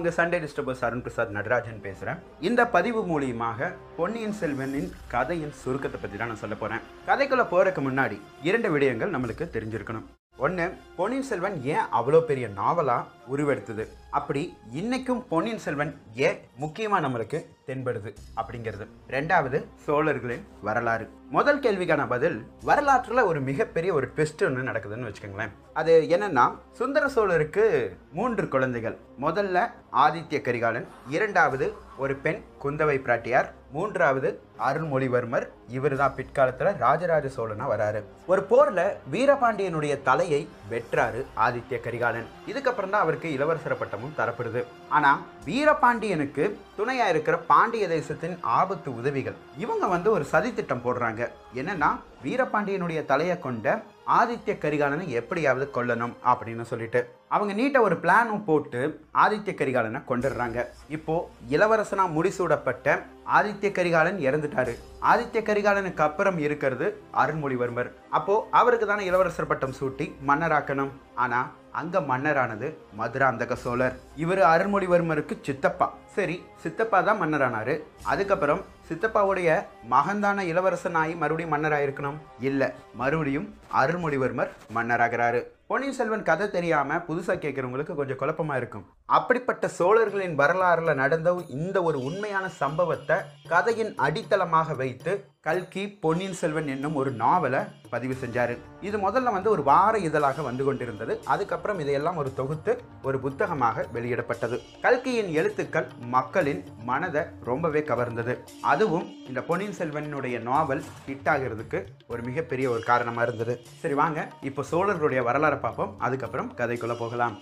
உங்கள் Sunday disturbers Arun Prasad Natarajan பேசுகிறேன் இந்த பதிவு மூலியமாக பொன்னியின் செல்வனின் கதையின் சுருக்கத்தை பற்றி தான் நான் சொல்ல போகிறேன் கதைக்குள்ளே போகிறதுக்கு முன்னாடி இரண்டு விடயங்கள் நம்மளுக்கு தெரிஞ்சிருக்கணும் ஒன்று பொன்னியின் செல்வன் ஏன் அவ்வளோ பெரிய நாவலாக உருவெடுத்தது அப்படி இன்னைக்கும் பொன்னியின் செல்வன் ஏன் முக்கியமாக நம்மளுக்கு தென்படுது அப்படிங்கிறது ரெண்டாவது சோழர்களின் வரலாறு முதல் கேள்விக்கான பதில் வரலாற்றில் ஒரு மிகப்பெரிய ஒரு ட்விஸ்ட் ஒன்று நடக்குதுன்னு வச்சுக்கோங்களேன் அது என்னன்னா சுந்தர சோழருக்கு மூன்று குழந்தைகள் முதல்ல ஆதித்ய கரிகாலன் இரண்டாவது ஒரு பெண் குந்தவை பிராட்டியார் மூன்றாவது அருள்மொழிவர்மர் இவர் தான் பிற்காலத்தில் ராஜராஜ சோழனா வராரு ஒரு போர்ல வீரபாண்டியனுடைய தலையை வெற்றாரு ஆதித்ய கரிகாலன் இதுக்கப்புறம் தான் அவருக்கு இளவரசர் பட்டமும் தரப்படுது ஆனா வீரபாண்டியனுக்கு துணையா இருக்கிற பாண்டிய தேசத்தின் ஆபத்து உதவிகள் இவங்க வந்து ஒரு சதித்திட்டம் போடுறாங்க என்னன்னா வீரபாண்டியனுடைய தலையை கொண்ட ஆதித்ய கரிகாலனை எப்படியாவது கொல்லணும் அப்படின்னு சொல்லிட்டு அவங்க நீட்ட ஒரு பிளானும் போட்டு ஆதித்ய கரிகாலனை கொண்டுடுறாங்க இப்போ இளவரசனா முடிசூடப்பட்ட ஆதித்ய கரிகாலன் இறந்துட்டாரு ஆதித்ய கரிகாலனுக்கு அப்புறம் இருக்கிறது அருண்மொழிவர்மர் அப்போ அவருக்கு தானே இளவரசர் பட்டம் சூட்டி மன்னராக்கணும் ஆனா அங்க மன்னரானது மதுராந்தக சோழர் இவர் அருண்மொழிவர்மருக்கு சித்தப்பா சரி சித்தப்பா தான் மன்னரானாரு அதுக்கப்புறம் சித்தப்பாவுடைய மகன்தான இளவரசனாகி மறுபடியும் மன்னராயிருக்கணும் இல்ல மறுபடியும் அருள்மொழிவர்மர் மன்னராகிறாரு பொன்னியின் செல்வன் கதை தெரியாம புதுசா கேட்கறவங்களுக்கு கொஞ்சம் குழப்பமா இருக்கும் அப்படிப்பட்ட சோழர்களின் வரலாறுல நடந்த இந்த ஒரு உண்மையான சம்பவத்தை கதையின் அடித்தளமாக வைத்து கல்கி பொன்னியின் செல்வன் என்னும் ஒரு நாவலை பதிவு செஞ்சாரு இது முதல்ல வந்து ஒரு வார இதழாக வந்து கொண்டிருந்தது அதுக்கப்புறம் இதையெல்லாம் ஒரு தொகுத்து ஒரு புத்தகமாக வெளியிடப்பட்டது கல்கியின் எழுத்துக்கள் மக்களின் மனதை ரொம்பவே கவர்ந்தது அதுவும் இந்த பொன்னியின் செல்வனுடைய நாவல் ஹிட் ஆகிறதுக்கு ஒரு மிகப்பெரிய ஒரு காரணமாக இருந்தது சரி வாங்க இப்போ சோழர்களுடைய வரலாறை பார்ப்போம் அதுக்கப்புறம் கதைக்குள்ள போகலாம்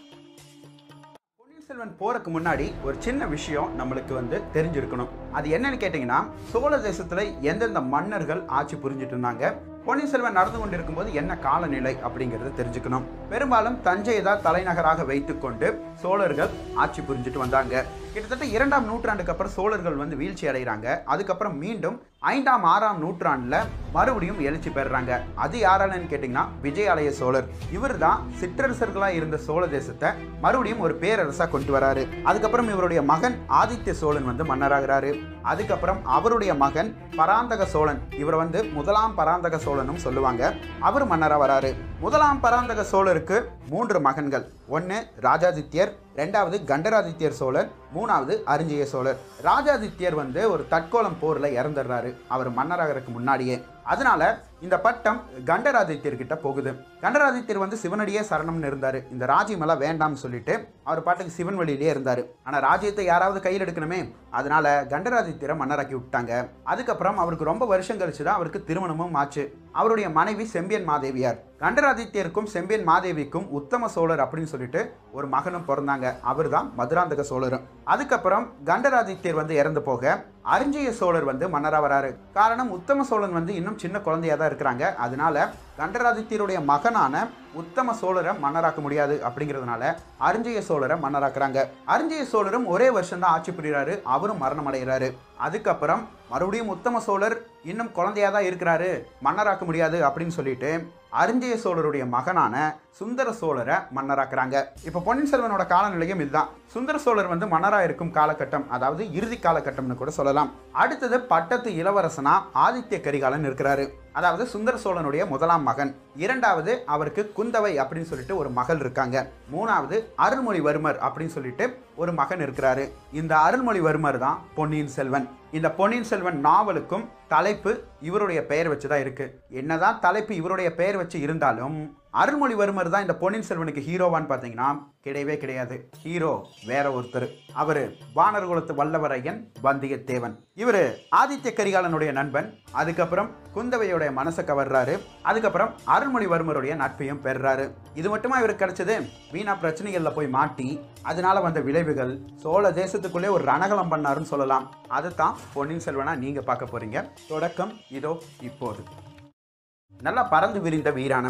பொன்னியின் செல்வன் போறதுக்கு முன்னாடி ஒரு சின்ன விஷயம் நம்மளுக்கு வந்து தெரிஞ்சிருக்கணும் அது என்னன்னு கேட்டிங்கன்னா சோழ தேசத்துல எந்தெந்த மன்னர்கள் ஆட்சி புரிஞ்சிட்டு இருந்தாங்க பொன்னியின் செல்வன் நடந்து கொண்டிருக்கும் போது என்ன காலநிலை அப்படிங்கிறத தெரிஞ்சுக்கணும் பெரும்பாலும் தஞ்சையை தான் தலைநகராக வைத்துக்கொண்டு சோழர்கள் ஆட்சி புரிஞ்சிட்டு வந்தாங்க கிட்டத்தட்ட இரண்டாம் நூற்றாண்டுக்கு அப்புறம் சோழர்கள் வந்து வீழ்ச்சி அடைகிறாங்க அதுக்கப்புறம் மீண்டும் ஐந்தாம் ஆறாம் நூற்றாண்டுல மறுபடியும் எழுச்சி பெறுறாங்க அது யாராலன்னு கேட்டிங்கன்னா விஜயாலய சோழர் இவர் தான் சிற்றரசர்களாக இருந்த சோழ தேசத்தை மறுபடியும் ஒரு பேரரசா கொண்டு வராரு அதுக்கப்புறம் இவருடைய மகன் ஆதித்ய சோழன் வந்து மன்னராகிறாரு அதுக்கப்புறம் அவருடைய மகன் பராந்தக சோழன் இவர் வந்து முதலாம் பராந்தக சோழனும் சொல்லுவாங்க அவர் மன்னரா வராரு முதலாம் பராந்தக சோழருக்கு மூன்று மகன்கள் ஒன்று ராஜாதித்யர் ரெண்டாவது கண்டராதித்யர் சோழர் மூணாவது அரிஞ்சய சோழர் ராஜாதித்யர் வந்து ஒரு தற்கோலம் போர்ல இறந்துடுறாரு அவர் மன்னராகிறதுக்கு முன்னாடியே அதனால இந்த பட்டம் கண்டராதித்யர்கிட்ட போகுது கண்டராதித்யர் வந்து சிவனடியே சரணம்னு இருந்தாரு இந்த ராஜ்யமெல்லாம் வேண்டாம்னு சொல்லிட்டு அவர் பாட்டுக்கு சிவன் வழியிலே இருந்தாரு ஆனா ராஜ்யத்தை யாராவது கையில் எடுக்கணுமே அதனால கண்டராதித்யரை மன்னராக்கி விட்டாங்க அதுக்கப்புறம் அவருக்கு ரொம்ப வருஷம் கழிச்சு தான் அவருக்கு திருமணமும் ஆச்சு அவருடைய மனைவி செம்பியன் மாதேவியார் கண்டராதித்யருக்கும் செம்பியன் மாதேவிக்கும் உத்தம சோழர் அப்படின்னு சொல்லிட்டு ஒரு மகனும் பிறந்தாங்க அவர் தான் மதுராந்தக சோழரும் அதுக்கப்புறம் கண்டராதித்யர் வந்து இறந்து போக அரிஞ்சய சோழர் வந்து மன்னராக வராரு காரணம் உத்தம சோழன் வந்து இன்னும் சின்ன குழந்தையா தான் இருக்கிறாங்க அதனால கண்டராதித்யருடைய மகனான உத்தம சோழரை மன்னராக்க முடியாது அப்படிங்கிறதுனால அரிஞ்சய சோழரை மன்னராக்குறாங்க அரிஞ்சய சோழரும் ஒரே வருஷம் தான் ஆட்சி புரிகிறாரு அவரும் மரணம் அடைகிறாரு அதுக்கப்புறம் மறுபடியும் உத்தம சோழர் இன்னும் குழந்தையா தான் இருக்கிறாரு மன்னராக்க முடியாது அப்படின்னு சொல்லிட்டு அரிஞ்சய சோழருடைய மகனான சுந்தர சோழரை மன்னராக்குறாங்க இப்போ பொன்னியின் செல்வனோட காலநிலையும் இதுதான் சுந்தர சோழர் வந்து மன்னராக இருக்கும் காலகட்டம் அதாவது இறுதி காலகட்டம்னு கூட சொல்லலாம் அடுத்தது பட்டத்து இளவரசனா ஆதித்ய கரிகாலன் இருக்கிறாரு அதாவது சுந்தர சோழனுடைய முதலாம் மகன் இரண்டாவது அவருக்கு குந்தவை அப்படின்னு சொல்லிட்டு ஒரு மகள் இருக்காங்க மூணாவது அருள்மொழிவர்மர் அப்படின்னு சொல்லிட்டு ஒரு மகன் இருக்கிறாரு இந்த அருள்மொழிவர்மர் தான் பொன்னியின் செல்வன் இந்த பொன்னியின் செல்வன் நாவலுக்கும் தலைப்பு இவருடைய பெயர் வச்சு தான் இருக்கு என்னதான் தலைப்பு இவருடைய பெயர் வச்சு இருந்தாலும் அருள்மொழிவர்மர் தான் இந்த பொன்னியின் செல்வனுக்கு ஹீரோவான்னு பார்த்தீங்கன்னா கிடையவே கிடையாது ஹீரோ வேற ஒருத்தர் அவரு வானர்குலத்து வல்லவரையன் வந்தியத்தேவன் இவர் ஆதித்ய கரிகாலனுடைய நண்பன் அதுக்கப்புறம் குந்தவையுடைய மனசை கவர்றாரு அதுக்கப்புறம் அருள்மொழிவர்மருடைய நட்பையும் பெறுறாரு இது மட்டுமா இவருக்கு கிடைச்சது வீணா பிரச்சனைகள்ல போய் மாட்டி அதனால வந்த விளைவுகள் சோழ தேசத்துக்குள்ளே ஒரு ரணகலம் பண்ணாருன்னு சொல்லலாம் அதைத்தான் பொன்னியின் செல்வனா நீங்க பார்க்க போறீங்க தொடக்கம் இதோ இப்போது நல்லா பறந்து விரிந்த வீரான மேரி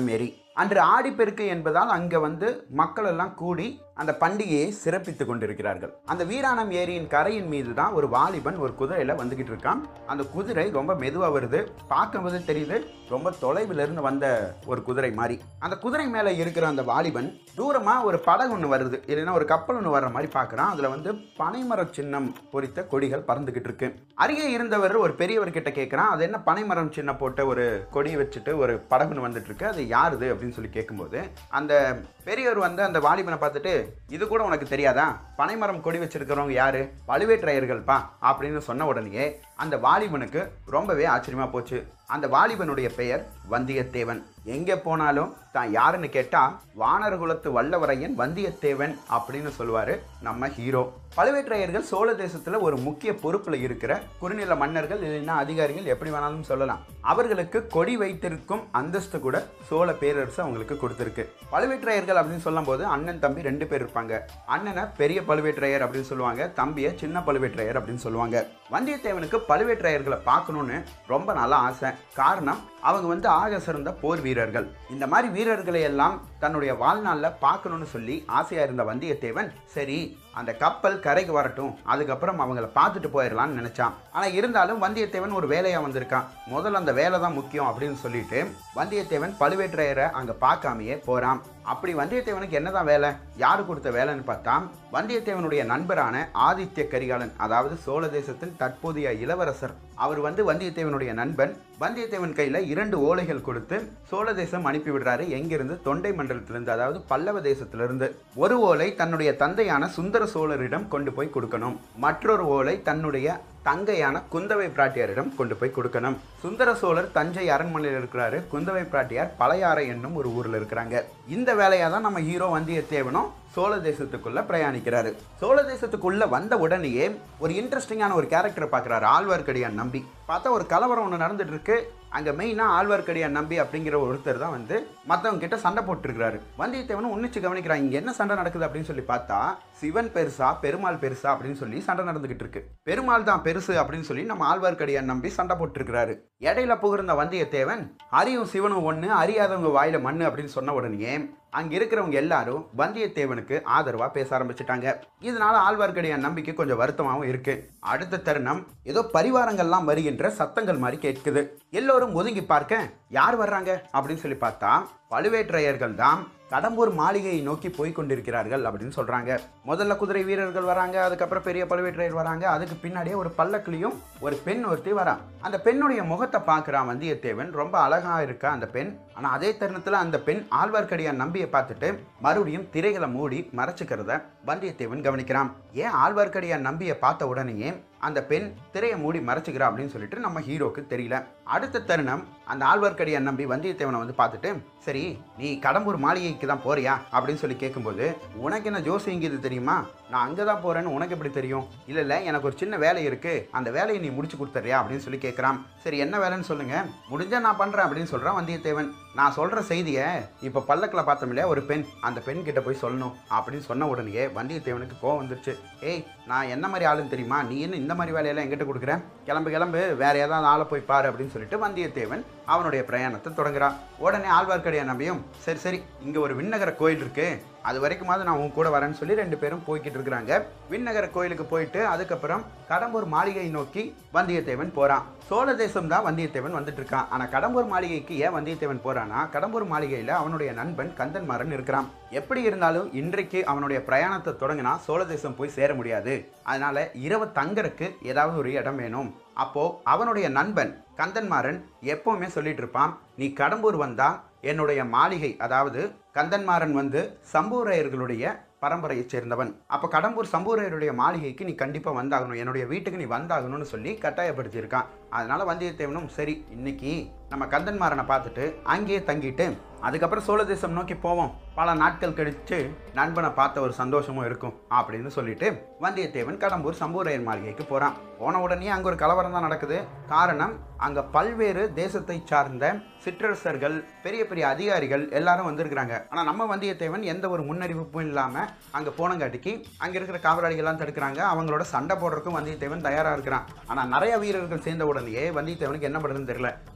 அன்று ஆடிப்பெருக்கு என்பதால் அங்கே வந்து மக்கள் எல்லாம் கூடி அந்த பண்டிகையை சிறப்பித்து கொண்டிருக்கிறார்கள் அந்த வீராணம் ஏரியின் கரையின் மீது தான் ஒரு வாலிபன் ஒரு குதிரையில் வந்துகிட்டு இருக்கான் அந்த குதிரை ரொம்ப மெதுவாக வருது பார்க்கும்போது தெரியுது ரொம்ப தொலைவில் இருந்து வந்த ஒரு குதிரை மாதிரி அந்த குதிரை மேலே இருக்கிற அந்த வாலிபன் தூரமாக ஒரு படகு ஒன்று வருது இல்லைன்னா ஒரு கப்பல் ஒன்று வர்ற மாதிரி பார்க்குறான் அதில் வந்து பனைமர சின்னம் பொறித்த கொடிகள் பறந்துகிட்டு இருக்கு அருகே இருந்தவர் ஒரு பெரியவர் கிட்ட கேட்குறான் அது என்ன பனைமரம் சின்னம் போட்ட ஒரு கொடி வச்சுட்டு ஒரு படகுன்னு வந்துட்டு இருக்கு அது யாருது அப்படின்னு சொல்லி கேட்கும்போது அந்த பெரியவர் வந்து அந்த வாலிபனை பார்த்துட்டு இது கூட உனக்கு தெரியாதா பனைமரம் கொடி வச்சிருக்கிறவங்க யாரு பழுவேற்றையர்கள்ப்பா அப்படின்னு சொன்ன உடனேயே அந்த வாலிபனுக்கு ரொம்பவே ஆச்சரியமா போச்சு அந்த வாலிபனுடைய பெயர் வந்தியத்தேவன் எங்கே போனாலும் தான் யாருன்னு கேட்டா வானரகுலத்து வல்லவரையன் வந்தியத்தேவன் அப்படின்னு சொல்லுவாரு நம்ம ஹீரோ பழுவேற்றையர்கள் சோழ தேசத்துல ஒரு முக்கிய பொறுப்புல இருக்கிற குறுநில மன்னர்கள் இல்லைன்னா அதிகாரிகள் எப்படி வேணாலும் சொல்லலாம் அவர்களுக்கு கொடி வைத்திருக்கும் அந்தஸ்து கூட சோழ பேரரசு அவங்களுக்கு கொடுத்திருக்கு பழுவேற்றையர்கள் அப்படின்னு சொல்லும்போது அண்ணன் தம்பி ரெண்டு பேர் இருப்பாங்க அண்ணனை பெரிய பழுவேற்றையர் அப்படின்னு சொல்லுவாங்க தம்பியை சின்ன பழுவேற்றையர் அப்படின்னு சொல்லுவாங்க வந்தியத்தேவனுக்கு பழுவேற்றையர்களை பார்க்கணும்னு ரொம்ப நல்ல ஆசை காரணம் அவங்க வந்து ஆக சிறந்த போர் வீரர்கள் இந்த மாதிரி வீரர்களை எல்லாம் தன்னுடைய வாழ்நாளில் பார்க்கணும்னு சொல்லி ஆசையாக இருந்த வந்தியத்தேவன் சரி அந்த கப்பல் கரைக்கு வரட்டும் அதுக்கப்புறம் அவங்கள பார்த்துட்டு போயிடலாம்னு நினைச்சான் ஆனால் இருந்தாலும் வந்தியத்தேவன் ஒரு வேலையாக வந்திருக்கான் முதல்ல அந்த வேலை தான் முக்கியம் அப்படின்னு சொல்லிட்டு வந்தியத்தேவன் பழுவேற்றையரை அங்கே பார்க்காமையே போகிறான் அப்படி வந்தியத்தேவனுக்கு என்னதான் வேலை யாரு கொடுத்த வேலைன்னு பார்த்தா வந்தியத்தேவனுடைய நண்பரான ஆதித்ய கரிகாலன் அதாவது சோழ தேசத்தின் தற்போதைய இளவரசர் அவர் வந்து வந்தியத்தேவனுடைய நண்பன் வந்தியத்தேவன் கையில் இரண்டு ஓலைகள் கொடுத்து சோழ தேசம் அனுப்பி விடுறாரு எங்கிருந்து தொண்டை மண்டலத்திலிருந்து அதாவது பல்லவ தேசத்திலிருந்து ஒரு ஓலை தன்னுடைய தந்தையான சுந்தர சோழரிடம் கொண்டு போய் கொடுக்கணும் மற்றொரு ஓலை தன்னுடைய தங்கையான குந்தவை பிராட்டியாரிடம் கொண்டு போய் கொடுக்கணும் சுந்தர சோழர் தஞ்சை அரண்மனையில் இருக்கிறாரு குந்தவை பிராட்டியார் பழையாறை என்னும் ஒரு ஊரில் இருக்கிறாங்க இந்த வேலையாக தான் நம்ம ஹீரோ வந்தியத்தேவனும் சோழ தேசத்துக்குள்ள பிரயாணிக்கிறாரு சோழ தேசத்துக்குள்ள வந்த உடனேயே ஒரு இன்ட்ரெஸ்டிங்கான ஒரு கேரக்டரை பார்க்குறாரு ஆழ்வார்க்கடியான் நம்பி பார்த்தா ஒரு கலவரம் ஒன்று நடந்துட்டு இருக்கு அங்கே மெயினாக ஆழ்வார்க்கடியான் நம்பி அப்படிங்கிற ஒருத்தர் தான் வந்து மற்றவங்க கிட்ட சண்டை போட்டுருக்கிறாரு வந்தியத்தேவனும் உன்னிச்சு கவனிக்கிறான் இங்கே என்ன சண்டை நடக்குது அப்படின்னு சொல்லி பார்த்தா சிவன் பெருசா பெருமாள் பெருசா அப்படின்னு சொல்லி சண்டை நடந்துகிட்டு இருக்கு பெருமாள் தான் பெருசு அப்படின்னு சொல்லி நம்ம ஆழ்வார்க்கடியான் நம்பி சண்டை போட்டுருக்கிறாரு இடையில புகுந்த வந்தியத்தேவன் அரியும் சிவனும் ஒன்று அறியாதவங்க வாயில மண்ணு அப்படின்னு சொன்ன உடனே அங்க இருக்கிறவங்க எல்லாரும் வந்தியத்தேவனுக்கு ஆதரவா பேச ஆரம்பிச்சிட்டாங்க இதனால ஆழ்வார்க்கடியான் நம்பிக்கை கொஞ்சம் வருத்தமாகவும் இருக்கு அடுத்த தருணம் ஏதோ பரிவாரங்கள்லாம் வருகின்ற சத்தங்கள் மாதிரி கேட்குது எல்லோரும் ஒதுங்கி பார்க்க யார் வர்றாங்க அப்படின்னு சொல்லி பார்த்தா பழுவேற்றையர்கள் தான் கடம்பூர் மாளிகையை நோக்கி போய் கொண்டிருக்கிறார்கள் அப்படின்னு சொல்றாங்க முதல்ல குதிரை வீரர்கள் வராங்க அதுக்கப்புறம் பெரிய பழுவேற்றையர் வராங்க அதுக்கு பின்னாடியே ஒரு பல்லக்கிலையும் ஒரு பெண் ஒருத்தி வரா அந்த பெண்ணுடைய முகத்தை பார்க்குறான் வந்தியத்தேவன் ரொம்ப அழகா இருக்கா அந்த பெண் ஆனால் அதே தருணத்தில் அந்த பெண் ஆழ்வார்க்கடியான் நம்பியை பார்த்துட்டு மறுபடியும் திரைகளை மூடி மறைச்சிக்கிறத வந்தியத்தேவன் கவனிக்கிறான் ஏன் ஆழ்வார்க்கடியான் நம்பியை பார்த்த உடனேயே அந்த பெண் திரையை மூடி மறைச்சிக்கிறா அப்படின்னு சொல்லிட்டு நம்ம ஹீரோக்கு தெரியல அடுத்த தருணம் அந்த ஆழ்வார்க்கடியான் நம்பி வந்தியத்தேவனை வந்து பார்த்துட்டு சரி நீ கடம்பூர் மாளிகைக்கு தான் போறியா அப்படின்னு சொல்லி கேட்கும்போது உனக்கு என்ன ஜோசி இங்கே இது தெரியுமா நான் அங்கே தான் போறேன்னு உனக்கு எப்படி தெரியும் இல்லை இல்லை எனக்கு ஒரு சின்ன வேலை இருக்கு அந்த வேலையை நீ முடிச்சு கொடுத்துறியா அப்படின்னு சொல்லி கேட்குறான் சரி என்ன வேலைன்னு சொல்லுங்க முடிஞ்சா நான் பண்றேன் அப்படின்னு சொல்றான் வந்தியத்தேவன் நான் சொல்ற செய்தியை இப்போ பல்லக்கில் பார்த்தோம் இல்லையா ஒரு பெண் அந்த பெண் கிட்ட போய் சொல்லணும் அப்படின்னு சொன்ன உடனேயே வந்தியத்தேவனுக்கு கோவம் வந்துருச்சு ஏய் நான் என்ன மாதிரி ஆளுன்னு தெரியுமா நீ என்ன இந்த மாதிரி வேலையெல்லாம் எங்கிட்ட கொடுக்குறேன் கிளம்பு கிளம்பு வேற ஏதாவது ஆளை போய் பாரு அப்படின்னு சொல்லிட்டு வந்தியத்தேவன் அவனுடைய பிரயாணத்தை தொடங்குறான் உடனே ஆழ்வார்க்கடியான் நம்பியும் சரி சரி இங்க ஒரு விண்ணகர கோயில் இருக்கு அது வரைக்குமாவது நான் உன் கூட வரேன்னு சொல்லி ரெண்டு பேரும் போய்கிட்டு இருக்கிறாங்க விண்ணகர கோயிலுக்கு போயிட்டு அதுக்கப்புறம் கடம்பூர் மாளிகை நோக்கி வந்தியத்தேவன் போறான் சோழ தேசம் தான் வந்தியத்தேவன் வந்துட்டு இருக்கான் ஆனா கடம்பூர் மாளிகைக்கு ஏன் வந்தியத்தேவன் போறானா கடம்பூர் மாளிகையில அவனுடைய நண்பன் கந்தன்மாறன் இருக்கிறான் எப்படி இருந்தாலும் இன்றைக்கு அவனுடைய பிரயாணத்தை தொடங்கினா சோழ தேசம் போய் சேர முடியாது அதனால இரவு தங்கறக்கு ஏதாவது ஒரு இடம் வேணும் அப்போ அவனுடைய நண்பன் கந்தன்மாறன் எப்பவுமே சொல்லிட்டு இருப்பான் நீ கடம்பூர் வந்தா என்னுடைய மாளிகை அதாவது கந்தன்மாறன் வந்து சம்பூரையர்களுடைய பரம்பரையைச் சேர்ந்தவன் அப்போ கடம்பூர் சம்பூரையருடைய மாளிகைக்கு நீ கண்டிப்பாக வந்தாகணும் என்னுடைய வீட்டுக்கு நீ வந்தாகணும்னு சொல்லி கட்டாயப்படுத்தியிருக்கான் அதனால வந்தியத்தேவனும் சரி இன்னைக்கு நம்ம கந்தன்மாறனை பார்த்துட்டு அங்கேயே தங்கிட்டு அதுக்கப்புறம் சோழ தேசம் நோக்கி போவோம் பல நாட்கள் கழிச்சு நண்பனை பார்த்த ஒரு சந்தோஷமும் இருக்கும் அப்படின்னு சொல்லிட்டு வந்தியத்தேவன் கடம்பூர் சம்பூரையர் மாளிகைக்கு போறான் போன உடனே அங்க ஒரு கலவரம் தான் நடக்குது காரணம் அங்க பல்வேறு தேசத்தை சார்ந்த சிற்றரசர்கள் பெரிய பெரிய அதிகாரிகள் எல்லாரும் வந்திருக்கிறாங்க ஆனா நம்ம வந்தியத்தேவன் எந்த ஒரு முன்னறிவிப்பும் இல்லாம அங்க போனங்காட்டிக்கு அங்க இருக்கிற காவலாளிகள் எல்லாம் தடுக்கிறாங்க அவங்களோட சண்டை போடுறதுக்கும் வந்தியத்தேவன் தயாரா இருக்கிறான் ஆனா நிறைய வீரர்கள் சேர்ந்த உடனேயே வந்தியத்தேவனுக்கு என்ன பண்றதுன்னு தெரியல உடனே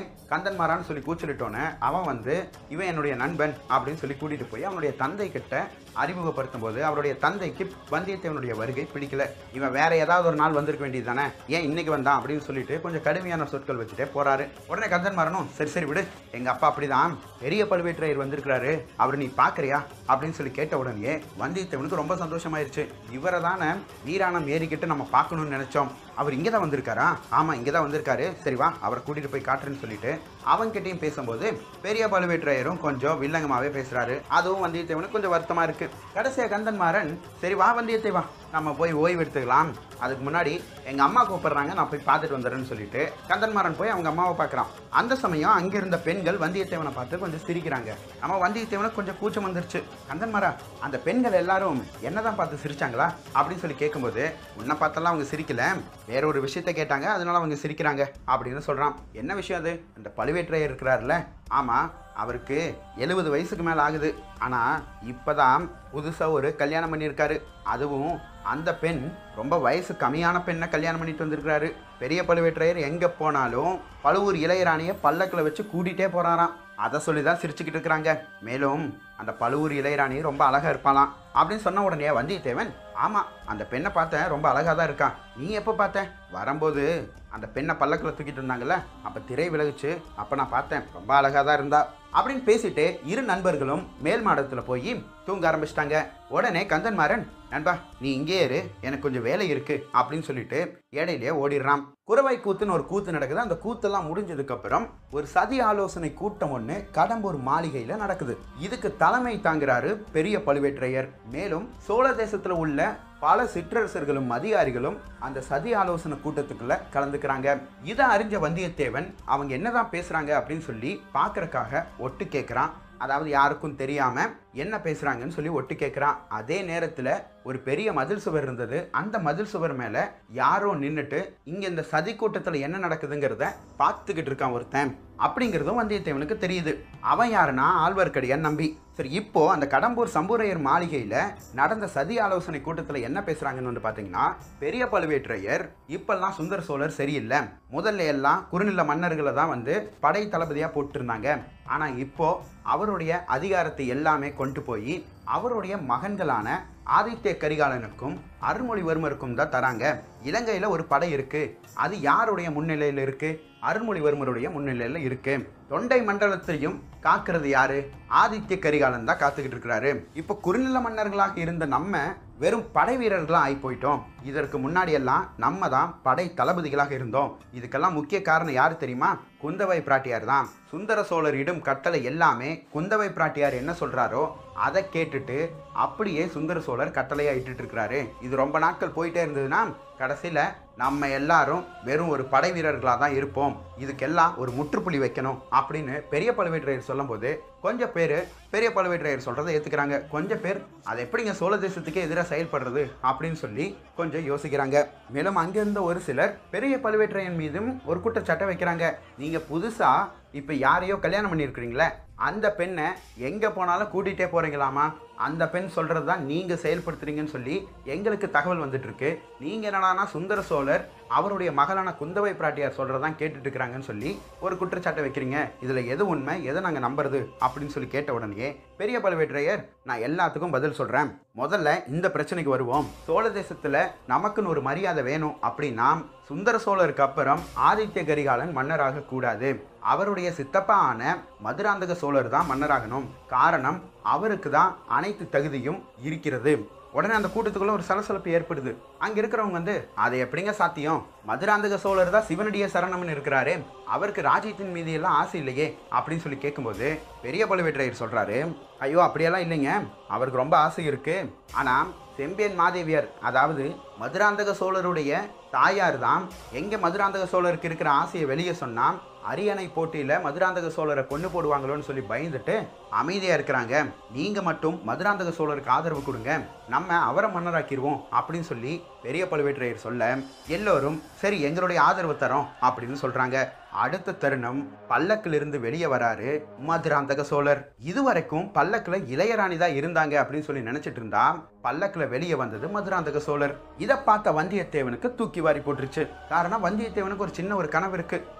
கந்தன்மாரான்னு சொல்லி கூச்சலிட்டோன்னே அவன் வந்து இவன் என்னுடைய நண்பன் அப்படின்னு சொல்லி கூட்டிட்டு போய் அவனுடைய தந்தை கிட்ட அறிமுகப்படுத்தும் போது அவருடைய தந்தைக்கு வந்தியத்தேவனுடைய வருகை பிடிக்கல இவன் வேற ஏதாவது ஒரு நாள் வந்திருக்க வேண்டியது தானே ஏன் இன்னைக்கு வந்தான் அப்படின்னு சொல்லிட்டு கொஞ்சம் கடுமையான சொற்கள் வச்சுட்டே போறாரு உடனே கந்தன்மாரனும் சரி சரி விடு எங்க அப்பா அப்படிதான் பெரிய பழுவேற்றையர் வந்திருக்கிறாரு அவர் நீ பாக்குறியா அப்படின்னு சொல்லி கேட்ட உடனே வந்தியத்தேவனுக்கு ரொம்ப சந்தோஷமாயிருச்சு இவரை தானே வீராணம் ஏறிக்கிட்டு நம்ம பார்க்கணும்னு நினைச்சோம் அவர் இங்கே தான் வந்திருக்காரா ஆமா இங்கே தான் வந்திருக்காரு சரி வா அவரை கூட்டிட்டு போய் காட்டுறேன்னு சொல்லிட்டு அவன்கிட்டயும் பேசும்போது பெரிய பழுவேற்றையரும் கொஞ்சம் வில்லங்கமாவே பேசுறாரு அதுவும் வந்தியத்தேவனுக்கு கொஞ்சம் வருத்தமா இருக்கு கடைசியா கந்தன்மாறன் சரி வா வந்தியத்தேவா நம்ம போய் ஓய்வு எடுத்துக்கலாம் அதுக்கு முன்னாடி எங்க அம்மா கூப்பிடுறாங்க நான் போய் பார்த்துட்டு வந்துடுறேன்னு சொல்லிட்டு கந்தன்மாறன் போய் அவங்க அம்மாவை பார்க்கறான் அந்த சமயம் அங்க இருந்த பெண்கள் வந்தியத்தேவனை பார்த்து கொஞ்சம் சிரிக்கிறாங்க நம்ம வந்தியத்தேவனுக்கு கொஞ்சம் கூச்சம் வந்துருச்சு கந்தன்மாரா அந்த பெண்கள் எல்லாரும் என்னதான் பார்த்து சிரிச்சாங்களா அப்படின்னு சொல்லி கேட்கும்போது உன்னை பார்த்தெல்லாம் அவங்க சிரிக்கல வேற ஒரு விஷயத்த கேட்டாங்க அதனால அவங்க சிரிக்கிறாங்க அப்படின்னு சொல்றான் என்ன விஷயம் அது அந்த பழுவேற்றையர் இருக்கிறார்ல ஆமா அவருக்கு எழுபது வயசுக்கு மேல ஆகுது ஆனா இப்பதான் புதுசா ஒரு கல்யாணம் பண்ணியிருக்காரு அதுவும் அந்த பெண் ரொம்ப வயசு கம்மியான பெண்ணை கல்யாணம் பண்ணிட்டு வந்திருக்கிறாரு பெரிய பழுவேற்றையர் எங்க போனாலும் பழுவூர் இளையராணியை பல்லக்கில் வச்சு கூட்டிகிட்டே போறாராம் அதை சொல்லி தான் சிரிச்சுக்கிட்டு இருக்கிறாங்க மேலும் அந்த பழுவூர் இளையராணி ரொம்ப அழகா இருப்பாளாம் அப்படின்னு சொன்ன உடனே வந்தியத்தேவன் ஆமா அந்த பெண்ணை பார்த்தேன் ரொம்ப அழகா தான் இருக்கா நீ எப்போ பார்த்த வரும்போது அந்த பெண்ணை பல்லக்கில் தூக்கிட்டு இருந்தாங்கல்ல அப்ப திரை விலகுச்சு அப்ப நான் பார்த்தேன் ரொம்ப அழகா தான் இருந்தா அப்படின்னு பேசிட்டு இரு நண்பர்களும் மேல் மாடத்துல போய் தூங்க ஆரம்பிச்சிட்டாங்க உடனே கந்தன்மாறன் நண்பா நீ இங்கே இரு எனக்கு கொஞ்சம் வேலை இருக்கு அப்படின்னு சொல்லிட்டு இடையிலே ஓடிடுறான் குறவை கூத்துன்னு ஒரு கூத்து நடக்குது அந்த கூத்தெல்லாம் முடிஞ்சதுக்கு அப்புறம் ஒரு சதி ஆலோசனை கூட்டம் ஒன்று கடம்பூர் மாளிகையில நடக்குது இதுக்கு தலைமை தாங்குறாரு பெரிய பழுவேற்றையர் மேலும் சோழ தேசத்துல உள்ள பல சிற்றரசர்களும் அதிகாரிகளும் அந்த சதி ஆலோசனை கூட்டத்துக்குள்ள கலந்துக்கிறாங்க இதை அறிஞ்ச வந்தியத்தேவன் அவங்க என்னதான் பேசுறாங்க அப்படின்னு சொல்லி பார்க்கறக்காக ஒட்டு கேட்குறான் அதாவது யாருக்கும் தெரியாம என்ன பேசுறாங்கன்னு சொல்லி ஒட்டு கேட்குறான் அதே நேரத்தில் ஒரு பெரிய மதில் சுவர் இருந்தது அந்த மதில் சுவர் மேல யாரோ நின்றுட்டு இங்க இந்த சதி கூட்டத்தில் என்ன நடக்குதுங்கிறத பார்த்துக்கிட்டு இருக்கான் ஒருத்தன் அப்படிங்கிறதும் வந்தியத்தேவனுக்கு தெரியுது அவன் யாருன்னா ஆழ்வார்க்கடியான் நம்பி சரி இப்போ அந்த கடம்பூர் சம்புரையர் மாளிகையில நடந்த சதி ஆலோசனை கூட்டத்தில் என்ன பேசுறாங்கன்னு வந்து பாத்தீங்கன்னா பெரிய பழுவேற்றையர் இப்பெல்லாம் சுந்தர சோழர் சரியில்லை முதல்ல எல்லாம் குறுநில மன்னர்களை தான் வந்து படை தளபதியா போட்டிருந்தாங்க ஆனா இப்போ அவருடைய அதிகாரத்தை எல்லாமே கொண்டு போய் அவருடைய மகன்களான ஆதித்ய கரிகாலனுக்கும் அருள்மொழிவர்மருக்கும் தான் தராங்க இலங்கையில ஒரு படை இருக்கு அது யாருடைய முன்னிலையில் இருக்கு அருள்மொழிவர்மருடைய முன்னிலையில் இருக்கு தொண்டை மண்டலத்தையும் காக்கிறது யாரு ஆதித்ய கரிகாலன் தான் காத்துக்கிட்டு இருக்கிறாரு இப்போ குறுநில மன்னர்களாக இருந்த நம்ம வெறும் படை வீரர்களாக ஆகி போயிட்டோம் இதற்கு முன்னாடி எல்லாம் நம்ம தான் படை தளபதிகளாக இருந்தோம் இதுக்கெல்லாம் முக்கிய காரணம் யாரு தெரியுமா குந்தவை பிராட்டியார் தான் சுந்தர சோழர் இடும் கட்டளை எல்லாமே குந்தவை பிராட்டியார் என்ன சொல்றாரோ அதை கேட்டுட்டு அப்படியே சுந்தர சோழர் கட்டளையா இட்டுட்டு இருக்கிறாரு இது ரொம்ப நாட்கள் போயிட்டே இருந்ததுன்னா கடைசியில் நம்ம எல்லாரும் வெறும் ஒரு படை வீரர்களாக தான் இருப்போம் இதுக்கெல்லாம் ஒரு முற்றுப்புள்ளி வைக்கணும் அப்படின்னு பெரிய பழுவேற்றையர் சொல்லும்போது கொஞ்சம் பேர் பெரிய பழுவேற்றையர் சொல்கிறத ஏற்றுக்கிறாங்க கொஞ்சம் பேர் அது எப்படிங்க சோழ தேசத்துக்கே எதிராக செயல்படுறது அப்படின்னு சொல்லி கொஞ்சம் யோசிக்கிறாங்க மேலும் அங்கிருந்த ஒரு சிலர் பெரிய பழுவேற்றையன் மீதும் ஒரு குற்றச்சாட்டை வைக்கிறாங்க நீங்கள் புதுசாக இப்போ யாரையோ கல்யாணம் பண்ணியிருக்கிறீங்களே அந்த பெண்ணை எங்கே போனாலும் கூட்டிகிட்டே போகிறீங்களாமா அந்த பெண் சொல்கிறது தான் நீங்கள் செயல்படுத்துறீங்கன்னு சொல்லி எங்களுக்கு தகவல் வந்துட்டு இருக்கு நீங்கள் என்னடானா சுந்தர சோழர் அவருடைய மகளான குந்தவை பிராட்டியார் சொல்கிறதான் கேட்டுட்டு இருக்கிறாங்கன்னு சொல்லி ஒரு குற்றச்சாட்டை வைக்கிறீங்க இதில் எது உண்மை எதை நாங்கள் நம்புறது அப்படின்னு சொல்லி கேட்ட உடனே பெரிய பழுவேற்றையர் நான் எல்லாத்துக்கும் பதில் சொல்கிறேன் முதல்ல இந்த பிரச்சனைக்கு வருவோம் சோழ தேசத்தில் நமக்குன்னு ஒரு மரியாதை வேணும் அப்படின்னா சுந்தர சோழருக்கு அப்புறம் ஆதித்ய கரிகாலன் மன்னராக கூடாது அவருடைய சித்தப்பா ஆன மதுராந்தக சோழர் தான் மன்னராகணும் காரணம் அவருக்கு தான் அனைத்து தகுதியும் இருக்கிறது உடனே அந்த கூட்டத்துக்குள்ள ஒரு சலசலப்பு ஏற்படுது அங்க இருக்கிறவங்க வந்து அது எப்படிங்க சாத்தியம் மதுராந்தக சோழர் தான் சிவனடிய சரணம்னு இருக்கிறாரு அவருக்கு ராஜ்யத்தின் மீது எல்லாம் ஆசை இல்லையே அப்படின்னு சொல்லி கேட்கும்போது பெரிய பழுவேற்றையர் சொல்றாரு ஐயோ அப்படியெல்லாம் இல்லைங்க அவருக்கு ரொம்ப ஆசை இருக்கு ஆனா செம்பியன் மாதேவியர் அதாவது மதுராந்தக சோழருடைய தாயார் தான் எங்க மதுராந்தக சோழருக்கு இருக்கிற ஆசையை வெளியே சொன்னா அரியணை போட்டியில மதுராந்தக சோழரை கொண்டு போடுவாங்களோன்னு சொல்லி பயந்துட்டு அமைதியா இருக்கிறாங்க நீங்க மட்டும் மதுராந்தக சோழருக்கு ஆதரவு கொடுங்க நம்ம அவரை மன்னராக்கிடுவோம் அப்படின்னு சொல்லி பெரிய பழுவேற்றையர் சொல்ல எல்லோரும் சரி எங்களுடைய ஆதரவு தரோம் அப்படின்னு சொல்றாங்க அடுத்த தருணம் பல்லக்கிலிருந்து வெளியே வராரு மதுராந்தக சோழர் இதுவரைக்கும் பல்லக்கில் இளையராணி தான் இருந்தாங்க அப்படின்னு சொல்லி நினைச்சிட்டு இருந்தா பல்லக்கில் வெளியே வந்தது மதுராந்தக சோழர் இதை பார்த்த வந்தியத்தேவனுக்கு தூக்கி வாரி போட்டுருச்சு காரணம் வந்தியத்தேவனுக்கு ஒரு சின்ன ஒரு கனவு இருக்கு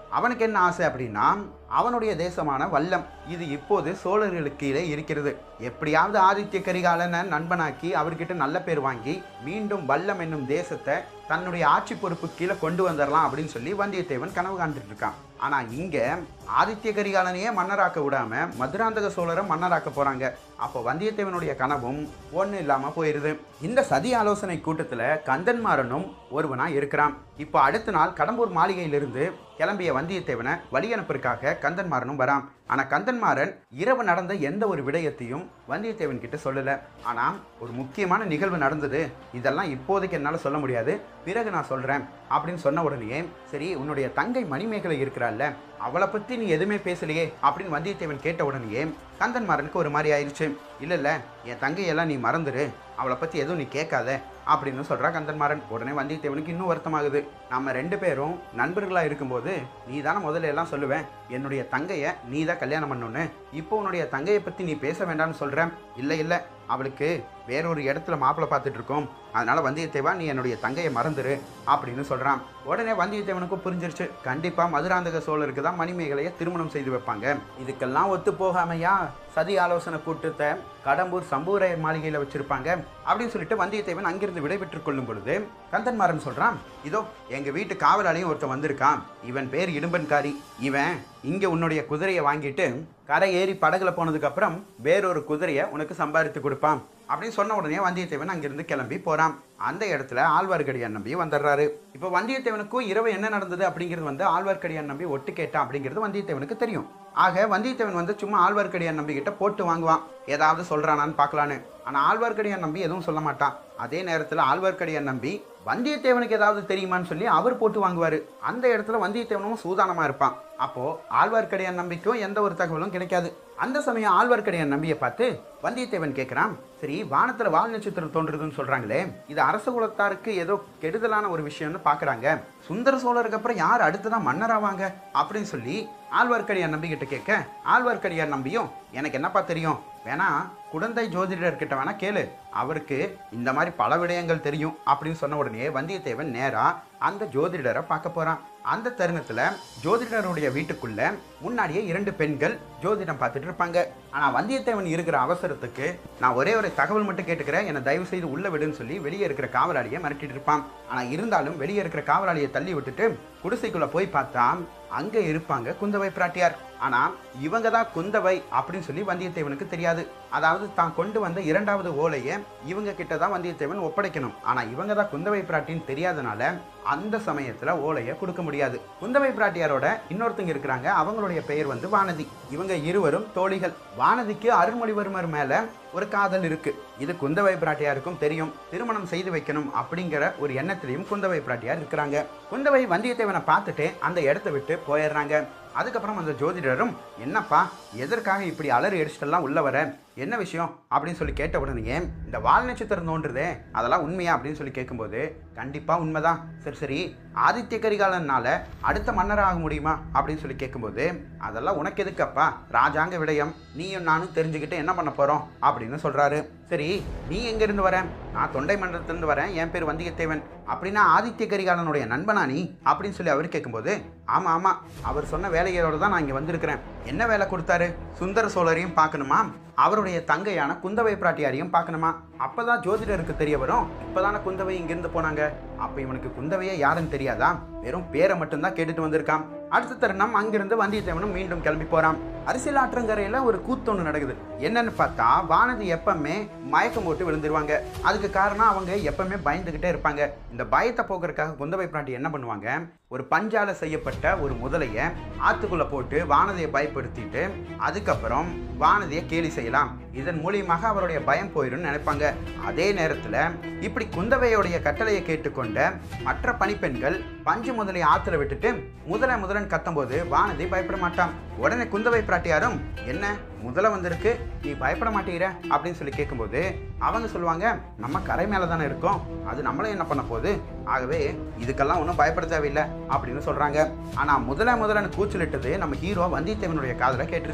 அவனுக்கு என்ன ஆசை அப்படின்னா அவனுடைய தேசமான வல்லம் இது இப்போது சோழர்களுக்கு கீழே இருக்கிறது எப்படியாவது ஆதித்ய கரிகாலனை நண்பனாக்கி அவர்கிட்ட நல்ல பேர் வாங்கி மீண்டும் வல்லம் என்னும் தேசத்தை தன்னுடைய ஆட்சி பொறுப்பு கீழே கொண்டு வந்துடலாம் அப்படின்னு சொல்லி வந்தியத்தேவன் கனவு காண்டுட்டு இருக்கான் ஆனா இங்க ஆதித்ய கரிகாலனையே மன்னராக்க விடாம மதுராந்தக சோழரை மன்னராக்க போறாங்க அப்போ வந்தியத்தேவனுடைய கனவும் ஒண்ணு இல்லாம போயிருது இந்த சதி ஆலோசனை கூட்டத்துல கந்தன்மாறனும் ஒருவனா இருக்கிறான் இப்போ அடுத்த நாள் கடம்பூர் மாளிகையிலிருந்து கிளம்பிய வந்தியத்தேவனை வழி அனுப்புறதுக்காக கந்தன்மாறனும் வரான் ஆனா கந்தன்மாறன் இரவு நடந்த எந்த ஒரு விடயத்தையும் வந்தியத்தேவன் கிட்ட சொல்லல ஆனா ஒரு முக்கியமான நிகழ்வு நடந்தது இதெல்லாம் இப்போதைக்கு என்னால சொல்ல முடியாது பிறகு நான் சொல்றேன் அப்படின்னு சொன்ன உடனே சரி உன்னுடைய தங்கை மணிமேகலை இருக்கிறாள்ல அவளை பத்தி நீ எதுவுமே பேசலையே அப்படின்னு வந்தியத்தேவன் கேட்ட உடனேயே கந்தன்மாறனுக்கு ஒரு மாதிரி ஆயிடுச்சு இல்ல இல்ல என் தங்கையெல்லாம் நீ மறந்துரு அவளை பத்தி எதுவும் நீ கேட்காத அப்படின்னு சொல்றா கந்தன்மாறன் உடனே வந்தியத்தேவனுக்கு இன்னும் வருத்தமாகுது நம்ம ரெண்டு பேரும் நண்பர்களா இருக்கும்போது நீ தானே முதல்ல எல்லாம் சொல்லுவேன் என்னுடைய தங்கைய நீ தான் கல்யாணம் பண்ணணும்னு இப்போ உன்னுடைய தங்கையை பத்தி நீ பேச வேண்டாம்னு சொல்றேன் இல்ல இல்ல அவளுக்கு வேறொரு இடத்துல மாப்பிள்ளை பார்த்துட்டு இருக்கோம் அதனால வந்தியத்தேவா நீ என்னுடைய தங்கையை மறந்துரு அப்படின்னு சொல்றான் உடனே வந்தியத்தேவனுக்கும் புரிஞ்சிருச்சு கண்டிப்பா மதுராந்தக சோழருக்கு தான் மணிமேகலையை திருமணம் செய்து வைப்பாங்க இதுக்கெல்லாம் ஒத்து போகாமையா சதி ஆலோசனை கூட்டத்தை கடம்பூர் சம்பூரையர் மாளிகையில வச்சிருப்பாங்க அப்படின்னு சொல்லிட்டு வந்தியத்தேவன் அங்கிருந்து விடைபெற்றுக் கொள்ளும் பொழுது கந்தன்மாறன் சொல்றான் இதோ எங்க வீட்டு காவலாளியும் ஒருத்தன் வந்திருக்கான் இவன் பேர் இடும்பன்காரி இவன் இங்க உன்னுடைய குதிரையை வாங்கிட்டு கரை ஏறி படகுல போனதுக்கு அப்புறம் வேறொரு குதிரையை உனக்கு சம்பாதித்து கொடுப்பான் அப்படின்னு சொன்ன உடனே வந்தியத்தேவன் அங்கிருந்து கிளம்பி போறான் அந்த இடத்துல ஆழ்வார்க்கடியான் நம்பி வந்துடுறாரு இப்போ வந்தியத்தேவனுக்கும் இரவு என்ன நடந்தது அப்படிங்கிறது வந்து ஆழ்வார்க்கடியான் நம்பி ஒட்டு கேட்டான் அப்படிங்கிறது வந்தியத்தேவனுக்கு தெரியும் ஆக வந்தியத்தேவன் வந்து சும்மா ஆழ்வார்க்கடியான் நம்பி கிட்ட போட்டு வாங்குவான் ஏதாவது சொல்றானான்னு பார்க்கலான்னு ஆனா ஆழ்வார்க்கடியான் நம்பி எதுவும் சொல்ல மாட்டான் அதே நேரத்தில் ஆழ்வார்க்கடியான் நம்பி வந்தியத்தேவனுக்கு ஏதாவது தெரியுமான்னு சொல்லி அவர் போட்டு வாங்குவாரு அந்த இடத்துல வந்தியத்தேவனும் சூதானமா இருப்பான் அப்போ ஆழ்வார்க்கடியான் நம்பிக்கும் எந்த ஒரு தகவலும் கிடைக்காது அந்த சமயம் ஆழ்வார்க்கடியான் நம்பியை பார்த்து வந்தியத்தேவன் கேட்கிறான் சரி வானத்துல வால் நட்சத்திரம் தோன்றுதுன்னு சொல்றாங்களே இது அரச குலத்தாருக்கு ஏதோ கெடுதலான ஒரு விஷயம்னு பாக்குறாங்க சுந்தர சோழருக்கு அப்புறம் யார் அடுத்ததான் மன்னராவாங்க அப்படின்னு சொல்லி ஆழ்வார்க்கடியான் நம்பி கிட்ட கேட்க ஆழ்வார்க்கடியான் நம்பியும் எனக்கு என்னப்பா தெரியும் வேணா குடந்தை ஜோதிடர் கிட்ட வேணா கேளு அவருக்கு இந்த மாதிரி பல விடயங்கள் தெரியும் அப்படின்னு சொன்ன உடனே வந்தியத்தேவன் நேரா அந்த ஜோதிடரை பார்க்க போறான் அந்த தருணத்துல ஜோதிடருடைய வீட்டுக்குள்ள முன்னாடியே இரண்டு பெண்கள் ஜோதிடம் பார்த்துட்டு இருப்பாங்க ஆனா வந்தியத்தேவன் இருக்கிற அவசரத்துக்கு நான் ஒரே ஒரு தகவல் மட்டும் கேட்டுக்கிறேன் என்னை தயவு செய்து உள்ள விடுன்னு சொல்லி வெளியே இருக்கிற காவலாளியை மிரட்டிட்டு இருப்பான் ஆனா இருந்தாலும் வெளியே இருக்கிற காவலாளியை தள்ளி விட்டுட்டு குடிசைக்குள்ள போய் பார்த்தா அங்க இருப்பாங்க குந்தவை பிராட்டியார் ஆனா இவங்க தான் குந்தவை அப்படின்னு சொல்லி வந்தியத்தேவனுக்கு தெரியாது அதாவது தான் கொண்டு வந்த இரண்டாவது ஓலையை இவங்க கிட்ட தான் வந்தியத்தேவன் ஒப்படைக்கணும் ஆனா இவங்க தான் குந்தவை பிராட்டின்னு தெரியாதனால அந்த சமயத்துல ஓலையை கொடுக்க முடியாது குந்தவை பிராட்டியாரோட இன்னொருத்தங்க இருக்கிறாங்க அவங்களுடைய பெயர் வந்து வானதி இவங்க இருவரும் தோழிகள் வானதிக்கு அருள்மொழிவர்மர் மேல ஒரு காதல் இருக்கு இது குந்தவை பிராட்டியாருக்கும் தெரியும் திருமணம் செய்து வைக்கணும் அப்படிங்கிற ஒரு எண்ணத்திலையும் குந்தவை பிராட்டியார் இருக்கிறாங்க குந்தவை வந்தியத்தேவனை பார்த்துட்டு அந்த இடத்த விட்டு போயிடுறாங்க அதுக்கப்புறம் அந்த ஜோதிடரும் என்னப்பா எதற்காக இப்படி அலறி அடிச்சிட்டெல்லாம் உள்ள வர என்ன விஷயம் அப்படின்னு சொல்லி கேட்ட உடனே இந்த வால் நட்சத்திரம் தோன்றுதே அதெல்லாம் உண்மையா அப்படின்னு சொல்லி கேட்கும்போது கண்டிப்பா உண்மைதான் சரி சரி ஆதித்ய கரிகாலனால அடுத்த மன்னராக முடியுமா அப்படின்னு சொல்லி கேட்கும்போது அதெல்லாம் உனக்கு எதுக்கப்பா ராஜாங்க விடயம் நீயும் நானும் தெரிஞ்சுக்கிட்டு என்ன பண்ண போறோம் அப்படின்னு சொல்றாரு சரி நீ எங்க இருந்து வர நான் தொண்டை மண்டலத்திலிருந்து வரேன் என் பேர் வந்தியத்தேவன் அப்படின்னா ஆதித்ய கரிகாலனுடைய நண்பனா நீ அப்படின்னு சொல்லி அவர் கேட்கும்போது ஆமா ஆமா அவர் சொன்ன வேலைகளோட தான் நான் இங்க வந்திருக்கிறேன் என்ன வேலை கொடுத்தாரு சுந்தர சோழரையும் பார்க்கணுமா அவருடைய தங்கையான குந்தவை பிராட்டியாரையும் பார்க்கணுமா அப்பதான் ஜோதிடருக்கு தெரிய வரும் இப்பதானே குந்தவை இங்கிருந்து போனாங்க அப்ப இவனுக்கு குந்தவையே யாருன்னு தெரியாதா வெறும் பேரை மட்டும்தான் கேட்டுட்டு வந்திருக்கான் அடுத்த தருணம் அங்கிருந்து வந்தியத்தேவனும் மீண்டும் கிளம்பி போறான் அரசியல் ஆற்றங்கரையில ஒரு கூத்தொன்று நடக்குது என்னன்னு பார்த்தா வானதி எப்பவுமே மயக்கம் போட்டு விழுந்துருவாங்க அதுக்கு காரணம் அவங்க எப்பவுமே பயந்துகிட்டே இருப்பாங்க இந்த பயத்தை போக்குறதுக்காக குந்தவை பிராட்டி என்ன பண்ணுவாங்க ஒரு பஞ்சால செய்யப்பட்ட ஒரு முதலைய ஆத்துக்குள்ள போட்டு வானதியை பயப்படுத்திட்டு அதுக்கப்புறம் வானதியை கேலி செய்யலாம் இதன் மூலியமாக அவருடைய பயம் போயிடும் நினைப்பாங்க அதே நேரத்துல இப்படி குந்தவையுடைய கட்டளையை கேட்டுக்கொண்ட மற்ற பணிப்பெண்கள் பஞ்சு முதலை ஆத்துல விட்டுட்டு முதல முதலன் கத்தும்போது வானதி பயப்பட மாட்டான் உடனே குந்தவை பிராட்டியாரும் என்ன முதல வந்திருக்கு நீ பயப்பட மாட்டேங்கிற அப்படின்னு சொல்லி கேட்கும்போது அவங்க சொல்லுவாங்க நம்ம கரை மேல தானே இருக்கோம் அது நம்மளே என்ன பண்ண போகுது ஆகவே இதுக்கெல்லாம் ஒன்றும் பயப்பட தேவையில்லை அப்படின்னு சொல்றாங்க ஆனா முதல முதலன் கூச்சலிட்டது நம்ம ஹீரோ வந்தியத்தேவனுடைய காதுல கேட்டுருச்சு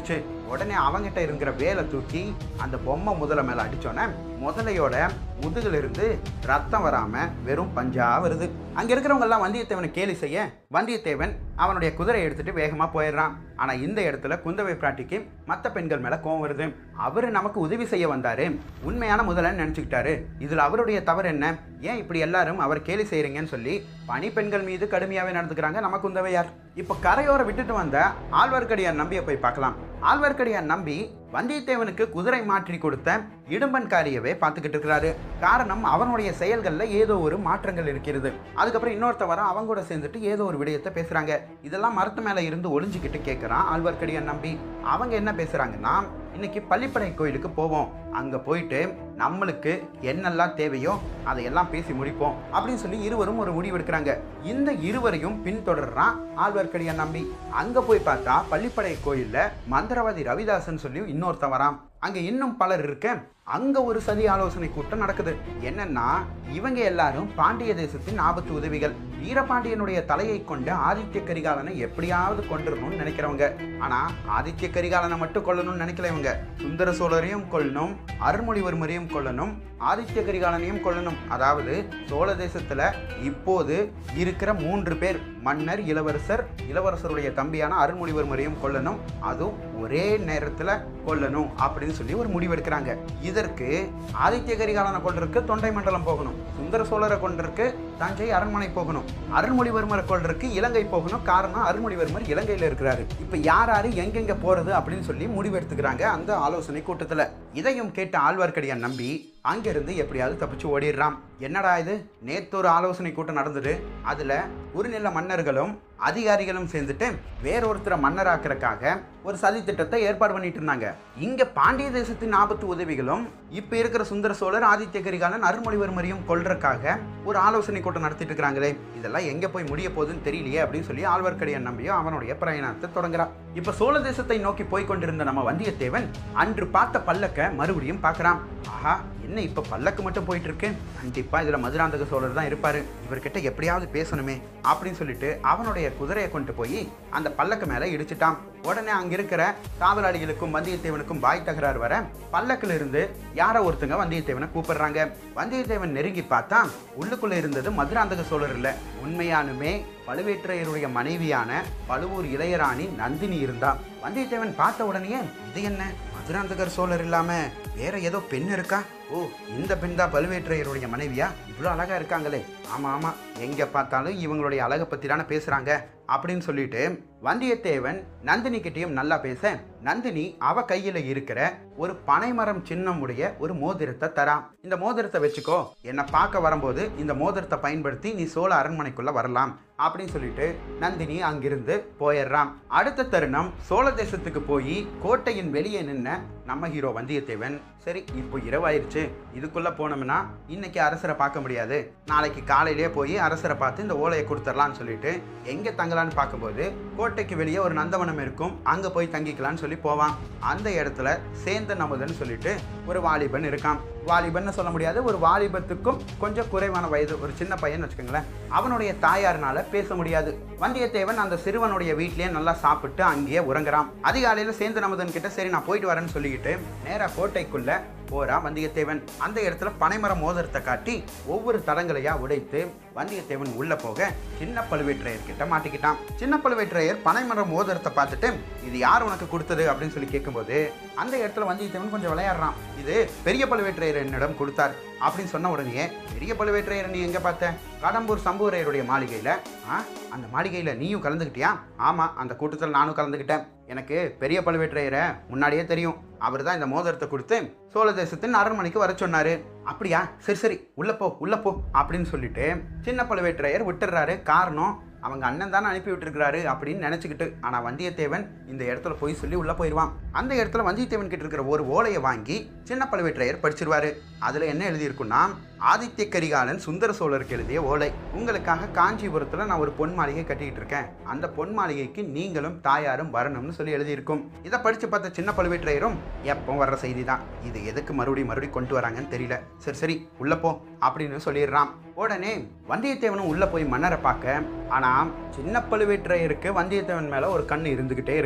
உடனே அவங்கிட்ட இருக்கிற வேலை தூக்கி அந்த பொம்மை முதல மேல அடிச்சோன்னே முதலையோட முதுகுல இருந்து ரத்தம் வராம வெறும் பஞ்சா வருது அங்க இருக்கிறவங்க எல்லாம் வந்தியத்தேவனை கேலி செய்ய வந்தியத்தேவன் அவனுடைய குதிரை எடுத்துட்டு வேகமா போயிடுறான் ஆனா இந்த இடத்துல குந்தவை பிராட்டிக்கு மற்ற பெண்கள் மேல கோவம் வருது அவரு நமக்கு உதவி செய்ய வந்தாரு உண்மையான முதலன்னு நினைச்சுக்கிட்டாரு இதுல அவருடைய தவறு என்ன ஏன் இப்படி எல்லாரும் அவர் கேலி செய்றீங்கன்னு சொல்லி பணி பெண்கள் மீது கடுமையாவே நடந்துக்கிறாங்க நம்ம குந்தவையார் இப்ப கரையோர விட்டுட்டு வந்த ஆழ்வார்க்கடியார் நம்பியை போய் பார்க்கலாம் ஆழ்வார்க்கடியார் நம்பி வந்தியத்தேவனுக்கு குதிரை மாற்றி கொடுத்த இடும்பன்காரியவே பார்த்துக்கிட்டு இருக்கிறாரு காரணம் அவனுடைய செயல்களில் ஏதோ ஒரு மாற்றங்கள் இருக்கிறது அதுக்கப்புறம் இன்னொருத்த வர அவங்க கூட சேர்ந்துட்டு ஏதோ ஒரு விடயத்தை பேசுறாங்க இதெல்லாம் மரத்து மேல இருந்து ஒளிஞ்சுக்கிட்டு கேட்குறான் ஆழ்வார்க்கடியான் நம்பி அவங்க என்ன பேசுறாங்கன்னா இன்னைக்கு பள்ளிப்படை கோயிலுக்கு போவோம் அங்க போயிட்டு நம்மளுக்கு என்னெல்லாம் தேவையோ அதையெல்லாம் பேசி முடிப்போம் அப்படின்னு சொல்லி இருவரும் ஒரு முடிவு எடுக்கிறாங்க இந்த இருவரையும் பின்தொடர்றான் ஆழ்வார்க்கடியான் நம்பி அங்க போய் பார்த்தா பள்ளிப்படை கோயில்ல மந்திரவாதி ரவிதாசன் சொல்லி இன்னொருத்தன் வரான் அங்க இன்னும் பலர் இருக்க அங்க ஒரு சதி ஆலோசனை கூட்டம் நடக்குது என்னன்னா இவங்க எல்லாரும் பாண்டிய தேசத்தின் ஆபத்து உதவிகள் வீரபாண்டியனுடைய தலையை கொண்ட ஆதித்ய கரிகாலனை எப்படியாவது கொண்டுடணும்னு நினைக்கிறவங்க ஆனா ஆதித்ய கரிகாலனை மட்டும் கொல்லணும்னு நினைக்கல இவங்க சுந்தர சோழரையும் கொல்லணும் அருள்மொழிவர்மரையும் கொல்லணும் ஆதித்ய கரிகாலனையும் கொல்லணும் அதாவது சோழ தேசத்துல இப்போது இருக்கிற மூன்று பேர் மன்னர் இளவரசர் இளவரசருடைய தம்பியான அருள்மொழிவர்மரையும் கொல்லணும் அதுவும் ஒரே நேரத்துல கொல்லணும் அப்படின்னு சொல்லி ஒரு முடிவெடுக்கிறாங்க இதற்கு ஆதித்ய கரிகாலனை கொள்றதுக்கு தொண்டை மண்டலம் போகணும் சுந்தர சோழரை கொண்டிருக்கு தஞ்சை அரண்மனை போகணும் அருள்மொழிவர்மரை கொள்றதுக்கு இலங்கை போகணும் காரணம் அருள்மொழிவர்மர் இலங்கையில இருக்கிறாரு இப்ப யார் யாரு எங்கெங்க போறது அப்படின்னு சொல்லி முடிவெடுத்துக்கிறாங்க அந்த ஆலோசனை கூட்டத்துல இதையும் கேட்ட ஆழ்வார்க்கடியான் நம்பி அங்கிருந்து எப்படியாவது தப்பிச்சு ஓடிடுறான் என்னடா இது நேத்து ஒரு ஆலோசனை கூட்டம் நடந்தது அதுல குறுநில மன்னர்களும் அதிகாரிகளும் சேர்ந்துட்டு வேறொருத்தரை மன்னராக்கிறதுக்காக ஒரு சதி திட்டத்தை ஏற்பாடு பண்ணிட்டு இருந்தாங்க இங்க பாண்டிய தேசத்தின் ஆபத்து உதவிகளும் இப்ப இருக்கிற சுந்தர சோழர் ஆதித்ய கரிகாலன் அருள்மொழிவர்மரையும் கொல்றதுக்காக ஒரு ஆலோசனை கூட்டம் நடத்திட்டு இருக்காங்களே இதெல்லாம் எங்க போய் முடிய போகுதுன்னு தெரியலையே அப்படின்னு சொல்லி ஆழ்வார்க்கடியான் நம்பியும் அவனுடைய பிரயாணத்தை தொடங்குறான் இப்ப சோழ தேசத்தை நோக்கி போய் கொண்டிருந்த நம்ம வந்தியத்தேவன் அன்று பார்த்த பல்லக்க மறுபடியும் பார்க்கறான் ஆஹா என்ன இப்ப பல்லக்கு மட்டும் போயிட்டு இருக்கு கண்டிப்பா இதுல மதுராந்தக சோழர் தான் இருப்பாரு இவர்கிட்ட எப்படியாவது பேசணுமே அப்படின்னு சொல்லிட்டு அவனுடைய குதிரையை கொண்டு போய் அந்த பல்லக்கு மேல இடிச்சிட்டான் உடனே அங்க இருக்கிற காவலாளிகளுக்கும் வந்தியத்தேவனுக்கும் பாய் தகராறு வர பல்லக்குல இருந்து யாரோ ஒருத்தங்க வந்தியத்தேவனை கூப்பிடுறாங்க வந்தியத்தேவன் நெருங்கி பார்த்தா உள்ளுக்குள்ள இருந்தது மதுராந்தக சோழர் இல்ல உண்மையானுமே பழுவேற்றையருடைய மனைவியான பழுவூர் இளையராணி நந்தினி இருந்தா வந்தியத்தேவன் பார்த்த உடனேயே இது என்ன மதுராந்தகர் சோழர் இல்லாம வேற ஏதோ பெண் இருக்கா ஓ இந்த பெண் தான் பழுவேற்றையருடைய மனைவியா இவ்வளோ அழகா இருக்காங்களே ஆமா ஆமா எங்க பார்த்தாலும் இவங்களுடைய அழகை பத்தி தானே பேசுறாங்க அப்படின்னு சொல்லிட்டு வந்தியத்தேவன் நந்தினி கிட்டேயும் நல்லா பேச நந்தினி அவ கையில இருக்கிற ஒரு பனைமரம் சின்னம் உடைய ஒரு மோதிரத்தை தரான் இந்த மோதிரத்தை வச்சுக்கோ என்னை பார்க்க வரும்போது இந்த மோதிரத்தை பயன்படுத்தி நீ சோழ அரண்மனைக்குள்ள வரலாம் அப்படின்னு சொல்லிட்டு நந்தினி அங்கிருந்து போயிடுறான் அடுத்த தருணம் சோழ தேசத்துக்கு போய் கோட்டையின் வெளியே நின்ன நம்ம ஹீரோ வந்தியத்தேவன் சரி இப்போ இரவாயிருச்சு இதுக்குள்ள போனோம்னா இன்னைக்கு அரசரை பார்க்க முடியாது நாளைக்கு காலையிலே போய் அரசரை பார்த்து இந்த ஓலையை கொடுத்துடலான்னு சொல்லிட்டு எங்க தங்கலான்னு பார்க்கும்போது கோட்டைக்கு வெளியே ஒரு நந்தவனம் இருக்கும் அங்க போய் தங்கிக்கலாம்னு சொல்லி போவான் அந்த இடத்துல சேந்த நமுதன் சொல்லிட்டு ஒரு வாலிபன் இருக்கான் வாலிபன்னு சொல்ல முடியாது ஒரு வாலிபத்துக்கும் கொஞ்சம் குறைவான வயது ஒரு சின்ன பையன் வச்சுக்கோங்களேன் அவனுடைய தாயார்னால பேச முடியாது வந்தியத்தேவன் அந்த சிறுவனுடைய வீட்லயே நல்லா சாப்பிட்டு அங்கேயே உறங்குறான் அதிகாலையில சேந்த நமுதன் கிட்ட சரி நான் போயிட்டு வரேன்னு சொல்லிக்கிட்டு நேரா கோட்டைக்குள்ள போறான் வந்தியத்தேவன் அந்த இடத்துல பனைமர மோதிரத்தை காட்டி ஒவ்வொரு தடங்களையா உடைத்து வந்தியத்தேவன் உள்ள போக சின்ன பழுவேற்றையர் கிட்ட மாட்டிக்கிட்டான் சின்ன பழுவேற்றையர் பனைமர மோதிரத்தை பார்த்துட்டு இது யார் உனக்கு கொடுத்தது அப்படின்னு சொல்லி கேட்கும்போது அந்த இடத்துல வந்தியத்தேவன் கொஞ்சம் விளையாடுறான் இது பெரிய பழுவேற்றையர் என்னிடம் கொடுத்தார் அப்படின்னு சொன்ன உடனே பெரிய பழுவேற்றையர் நீ எங்க பார்த்த கடம்பூர் சம்புவரையருடைய மாளிகையில ஆ அந்த மாளிகையில நீயும் கலந்துக்கிட்டியா ஆமா அந்த கூட்டத்தில் நானும் கலந்துக்கிட்டேன் எனக்கு பெரிய பழுவேற்றையரை முன்னாடியே தெரியும் அவர் தான் இந்த மோதிரத்தை கொடுத்து சோழ தேசத்தின் அரண்மனைக்கு வர சொன்னாரு அப்படியா சரி சரி உள்ள போ உள்ள போ அப்படின்னு சொல்லிட்டு சின்ன பழுவேற்றையர் விட்டுறாரு காரணம் அவங்க அண்ணன் தானே அனுப்பி விட்டுருக்கிறாரு அப்படின்னு நினச்சிக்கிட்டு ஆனால் வந்தியத்தேவன் இந்த இடத்துல போய் சொல்லி உள்ளே போயிடுவான் அந்த இடத்துல வந்தியத்தேவன் கிட்ட இருக்கிற ஒரு ஓலையை வாங்கி சின்ன பழுவேற்றையர் படிச்சிருவாரு அதில் என்ன எழுதியிருக்குன்னா ஆதித்ய கரிகாலன் சுந்தர சோழருக்கு எழுதிய ஓலை உங்களுக்காக காஞ்சிபுரத்தில் நான் ஒரு பொன் மாளிகை கட்டிக்கிட்டு இருக்கேன் அந்த பொன் மாளிகைக்கு நீங்களும் தாயாரும் வரணும்னு சொல்லி எழுதியிருக்கும் இதை படித்து பார்த்த சின்ன பழுவேற்றையரும் எப்போ வர்ற செய்தி தான் இது எதுக்கு மறுபடியும் மறுபடியும் கொண்டு வராங்கன்னு தெரியல சரி சரி உள்ள போ அப்படின்னு சொல்லிடுறான் உடனே வந்தியத்தேவனும் உள்ள போய் மன்னரை பார்க்க ஆனா சின்ன பழுவேற்றையருக்கு வந்தியத்தேவன் மேல ஒரு கண்ணு இருந்துகிட்டே இருக்கு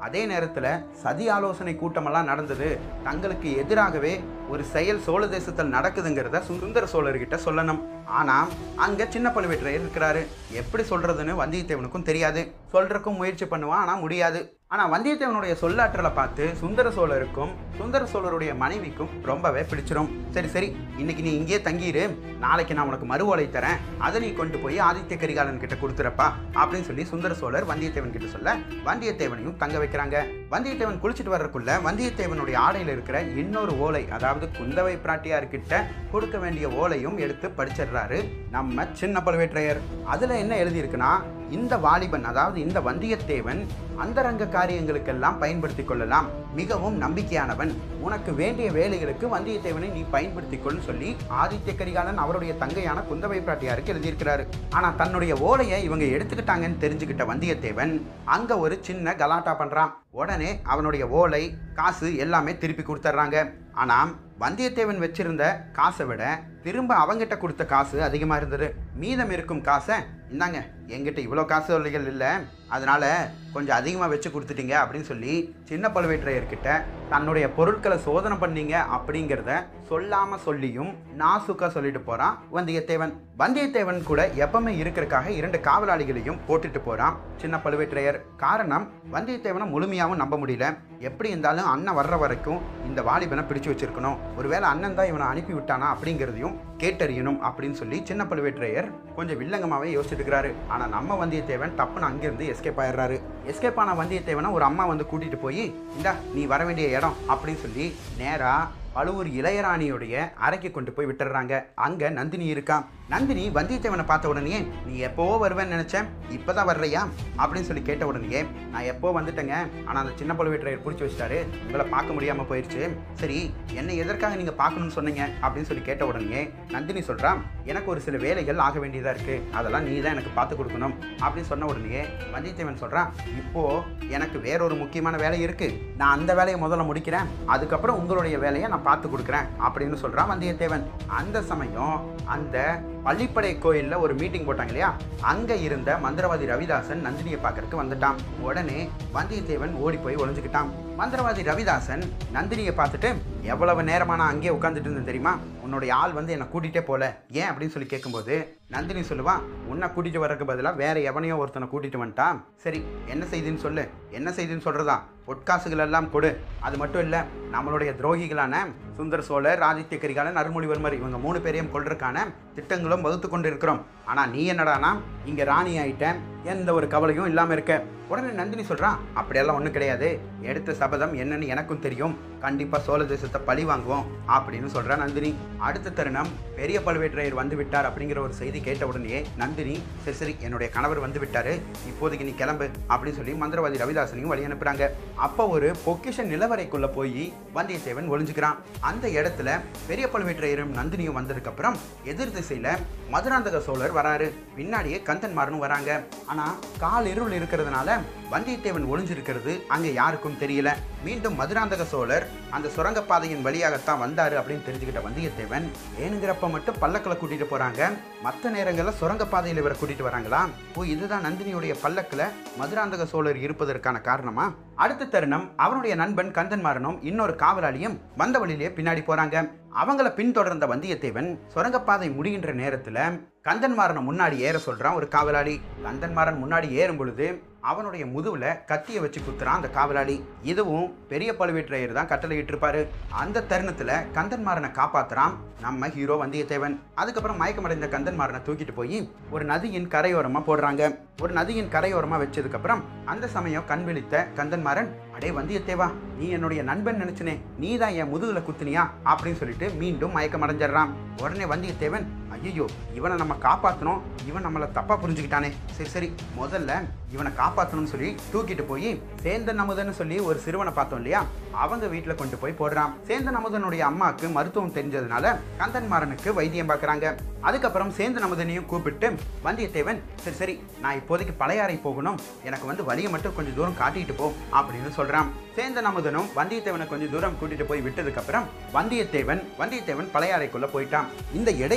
அதே நேரத்தில் சதி ஆலோசனை கூட்டமெல்லாம் நடந்தது தங்களுக்கு எதிராகவே ஒரு செயல் சோழ தேசத்தில் நடக்குதுங்கிறத சுந்தர சோழர்கிட்ட சொல்லணும் ஆனால் அங்கே சின்ன பழுவேற்றையர் இருக்கிறாரு எப்படி சொல்கிறதுன்னு வந்தியத்தேவனுக்கும் தெரியாது சொல்கிறக்கும் முயற்சி பண்ணுவான் ஆனால் முடியாது ஆனால் வந்தியத்தேவனுடைய சொல்லாற்றலை பார்த்து சுந்தர சோழருக்கும் சுந்தர சோழருடைய மனைவிக்கும் ரொம்பவே பிடிச்சிரும் சரி சரி இன்னைக்கு நீ இங்கேயே தங்கியிரு நாளைக்கு நான் உனக்கு மறுவோலை தரேன் அதை நீ கொண்டு போய் ஆதித்ய கரிகாலன் கிட்ட கொடுத்துறப்பா அப்படின்னு சொல்லி சுந்தர சோழர் வந்தியத்தேவன் கிட்ட சொல்ல வந்தியத்தேவனையும் தங்க வைக்கிறாங்க வந்தியத்தேவன் குளிச்சுட்டு வர்றதுக்குள்ள வந்தியத்தேவனுடைய ஆடையில் இருக்கிற இன்னொரு ஓலை அதாவது குந்தவை பிராட்டியார் கிட்ட கொடுக்க வேண்டிய ஓலையும் எடுத்து படிச்சிடுறாரு நம்ம சின்ன பழுவேற்றையர் அதுல என்ன எழுதியிருக்குன்னா இந்த வாலிபன் அதாவது இந்த வந்தியத்தேவன் அந்தரங்க காரியங்களுக்கெல்லாம் பயன்படுத்திக் கொள்ளலாம் மிகவும் நம்பிக்கையானவன் உனக்கு வேண்டிய வேலைகளுக்கு வந்தியத்தேவனை நீ பயன்படுத்திக் கொள்னு சொல்லி ஆதித்ய கரிகாலன் அவருடைய தங்கையான குந்தவை பிராட்டியாருக்கு எழுதியிருக்கிறாரு ஆனா தன்னுடைய ஓலையை இவங்க எடுத்துக்கிட்டாங்கன்னு தெரிஞ்சுக்கிட்ட வந்தியத்தேவன் அங்க ஒரு சின்ன கலாட்டா பண்றான் உடனே அவனுடைய ஓலை காசு எல்லாமே திருப்பி கொடுத்துட்றாங்க ஆனா வந்தியத்தேவன் வச்சிருந்த காசை விட திரும்ப அவங்கிட்ட கொடுத்த காசு அதிகமாக இருந்தது மீதம் இருக்கும் காசை இந்தாங்க எங்கிட்ட இவ்வளோ காசு இல்லைகள் இல்லை அதனால கொஞ்சம் அதிகமாக வச்சு கொடுத்துட்டீங்க அப்படின்னு சொல்லி சின்ன பழுவேற்றையர்கிட்ட தன்னுடைய பொருட்களை சோதனை பண்ணீங்க அப்படிங்கிறத சொல்லாம சொல்லியும் நாசுக்கா சொல்லிட்டு போறான் வந்தியத்தேவன் வந்தியத்தேவன் கூட எப்பவுமே இருக்கிறதுக்காக இரண்டு காவலாளிகளையும் போட்டுட்டு போறான் சின்ன பழுவேற்றையர் காரணம் வந்தியத்தேவனை முழுமையாகவும் நம்ப முடியல எப்படி இருந்தாலும் அண்ணன் வர்ற வரைக்கும் இந்த வாலிபனை பிடிச்சு வச்சிருக்கணும் ஒருவேளை அண்ணன் தான் இவனை அனுப்பி விட்டானா அப்படிங்கிறதையும் கேட்டறியணும் அப்படின்னு சொல்லி சின்ன பழுவேற்றையர் கொஞ்சம் வில்லங்கமாவே யோசிச்சுட்டு இருக்கிறாரு ஆனா நம்ம வந்தியத்தேவன் டப்புன்னு அங்கிருந்து எஸ்கேப் ஆயிடுறாரு எஸ்கேப் ஆன வந்தியத்தேவனை ஒரு அம்மா வந்து கூட்டிட்டு போய் இந்தா நீ வர வேண்டிய இடம் அப்படின்னு சொல்லி நேரா பழுவூர் இளையராணியுடைய அறைக்கு கொண்டு போய் விட்டுறாங்க அங்க நந்தினி இருக்கான் நந்தினி வந்தியத்தேவனை பார்த்த உடனே நீ எப்போவோ வருவேன்னு நினைச்சேன் இப்பதான் வர்றியா அப்படின்னு சொல்லி கேட்ட உடனே நான் எப்போ வந்துட்டேங்க ஆனா அந்த சின்ன பழுவேற்றையர் பிடிச்சி வச்சிட்டாரு உங்களை பார்க்க முடியாம போயிடுச்சு சரி என்னை எதற்காக நீங்க பார்க்கணும்னு சொன்னீங்க அப்படின்னு சொல்லி கேட்ட உடனே நந்தினி சொல்றான் எனக்கு ஒரு சில வேலைகள் ஆக வேண்டியதா இருக்கு அதெல்லாம் நீ தான் எனக்கு பார்த்து கொடுக்கணும் அப்படின்னு சொன்ன உடனே வந்தியத்தேவன் சொல்றான் இப்போ எனக்கு வேறொரு முக்கியமான வேலை இருக்கு நான் அந்த வேலையை முதல்ல முடிக்கிறேன் அதுக்கப்புறம் உங்களுடைய வேலையை நான் பார்த்து கொடுக்குறேன் அப்படின்னு சொல்றான் வந்தியத்தேவன் அந்த சமயம் அந்த பள்ளிப்படை கோயில்ல ஒரு மீட்டிங் போட்டாங்க இல்லையா அங்க இருந்த மந்திரவாதி ரவிதாசன் நந்தினியை பார்க்கறதுக்கு வந்துட்டான் உடனே வந்தியத்தேவன் ஓடி போய் ஒளிஞ்சுக்கிட்டான் மந்திரவாதி ரவிதாசன் நந்தினியை பார்த்துட்டு எவ்வளவு நேரமா நான் அங்கேயே உட்காந்துட்டு இருந்தேன் தெரியுமா உன்னுடைய ஆள் வந்து என்னை கூட்டிகிட்டே போல ஏன் அப்படின்னு சொல்லி கேட்கும்போது நந்தினி சொல்லுவான் உன்னை கூட்டிட்டு வரக்கு பதிலாக வேற எவனையோ ஒருத்தனை கூட்டிட்டு வந்துட்டான் சரி என்ன செய்தின்னு சொல்லு என்ன செய்தின்னு சொல்றதா பொற்காசுகள் எல்லாம் கொடு அது மட்டும் இல்லை நம்மளுடைய துரோகிகளான சுந்தர சோழர் ஆதித்ய கரிகாலன் அருள்மொழிவர்மர் இவங்க மூணு பேரையும் கொள்றதுக்கான திட்டங்களும் வகுத்து கொண்டு இருக்கிறோம் ஆனா நீ என்னடானா இங்க ராணி ஆயிட்டேன் எந்த ஒரு கவலையும் இல்லாம இருக்க உடனே நந்தினி சொல்றான் அப்படியெல்லாம் ஒன்றும் கிடையாது எடுத்த சபதம் என்னன்னு எனக்கும் தெரியும் கண்டிப்பா சோழ தேசத்தை பழி வாங்குவோம் அப்படின்னு சொல்றா நந்தினி அடுத்த தருணம் பெரிய பழுவேற்றையர் வந்து விட்டார் அப்படிங்கிற ஒரு செய்தி கேட்ட உடனே நந்தினி சரி சரி என்னுடைய கணவர் வந்து விட்டாரு இப்போதைக்கு நீ கிளம்பு அப்படின்னு சொல்லி மந்திரவாதி ரவிதாசனையும் வழி அனுப்புறாங்க அப்போ ஒரு பொக்கிஷ நிலவரைக்குள்ள போய் வந்தியத்தேவன் ஒளிஞ்சுக்கிறான் அந்த இடத்துல பெரிய பழுவேற்றையரும் நந்தினியும் வந்ததுக்கு அப்புறம் எதிர் திசையில மதுராந்தக சோழர் வராரு பின்னாடியே கந்தன்மாரனும் வராங்க ஆனா கால் இருள் இருக்கிறதுனால வந்தியத்தேவன் ஒளிஞ்சிருக்கிறது அங்க யாருக்கும் தெரியல மீண்டும் மதுராந்தக சோழர் அந்த சுரங்கப்பாதையின் வழியாகத்தான் வந்தாரு அப்படின்னு தெரிஞ்சுக்கிட்ட வந்தியத்தேவன் வேணுங்கிறப்ப மட்டும் பல்லக்கில் கூட்டிட்டு போறாங்க மற்ற நேரங்களில் சுரங்கப்பாதையில் இவரை கூட்டிட்டு வராங்களா ஓ இதுதான் நந்தினியுடைய பல்லக்கில் மதுராந்தக சோழர் இருப்பதற்கான காரணமா அடுத்த தருணம் அவனுடைய நண்பன் கந்தன்மாரனும் இன்னொரு காவலாளியும் வந்த வழியிலேயே பின்னாடி போறாங்க அவங்கள பின்தொடர்ந்த வந்தியத்தேவன் சுரங்கப்பாதை முடிகின்ற நேரத்துல கந்தன்மாரனை முன்னாடி ஏற சொல்றான் ஒரு காவலாளி கந்தன்மாரன் முன்னாடி ஏறும் பொழுது அவனுடைய முதுகுல கத்தியை வச்சு குத்துறான் அந்த காவலாளி இதுவும் பெரிய பழுவேற்றையர் தான் கட்டளையிட்டு இருப்பாரு அந்த தருணத்துல கந்தன்மாரனை காப்பாத்துறான் நம்ம ஹீரோ வந்தியத்தேவன் அதுக்கப்புறம் மயக்கமடைந்த கந்தன்மாரனை தூக்கிட்டு போய் ஒரு நதியின் கரையோரமா போடுறாங்க ஒரு நதியின் கரையோரமா வச்சதுக்கு அப்புறம் அந்த சமயம் கண் விழித்த கந்தன்மாரன் அடே வந்தியத்தேவா நீ என்னுடைய நண்பன் நினைச்சனே நீ தான் என் முதுகுல குத்துனியா அப்படின்னு சொல்லிட்டு மீண்டும் மயக்கம் அடைஞ்சிடுறான் உடனே வந்தியத்தேவன் ஐயோ இவனை நம்ம காப்பாற்றணும் இவன் நம்மளை தப்பா புரிஞ்சுக்கிட்டானே சரி சரி முதல்ல இவனை காப்பாற்றணும்னு சொல்லி தூக்கிட்டு போய் சேந்தன் அமுதன்னு சொல்லி ஒரு சிறுவனை பார்த்தோம் இல்லையா அவங்க வீட்டில் கொண்டு போய் போடுறான் சேந்தன் அமுதனுடைய அம்மாவுக்கு மருத்துவம் தெரிஞ்சதுனால கந்தன்மாறனுக்கு வைத்தியம் பார்க்குறாங்க அதுக்கப்புறம் சேந்தன் அமுதனையும் கூப்பிட்டு வந்தியத்தேவன் சரி சரி நான் இப்போதைக்கு பழையாறை போகணும் எனக்கு வந்து வழியை மட்டும் கொஞ்சம் தூரம் காட்டிட்டு போ அப்படின்னு சொல்றான் சேந்தன் அமுதனும் வந்தியத்தேவனை கொஞ்சம் தூரம் கூட்டிட்டு போய் விட்டதுக்கு அப்புறம் வந்தியத்தேவன் வந்தியத்தேவன் பழையாறைக்குள்ள போயிட்டான் இந்த இடைப்பட்ட கால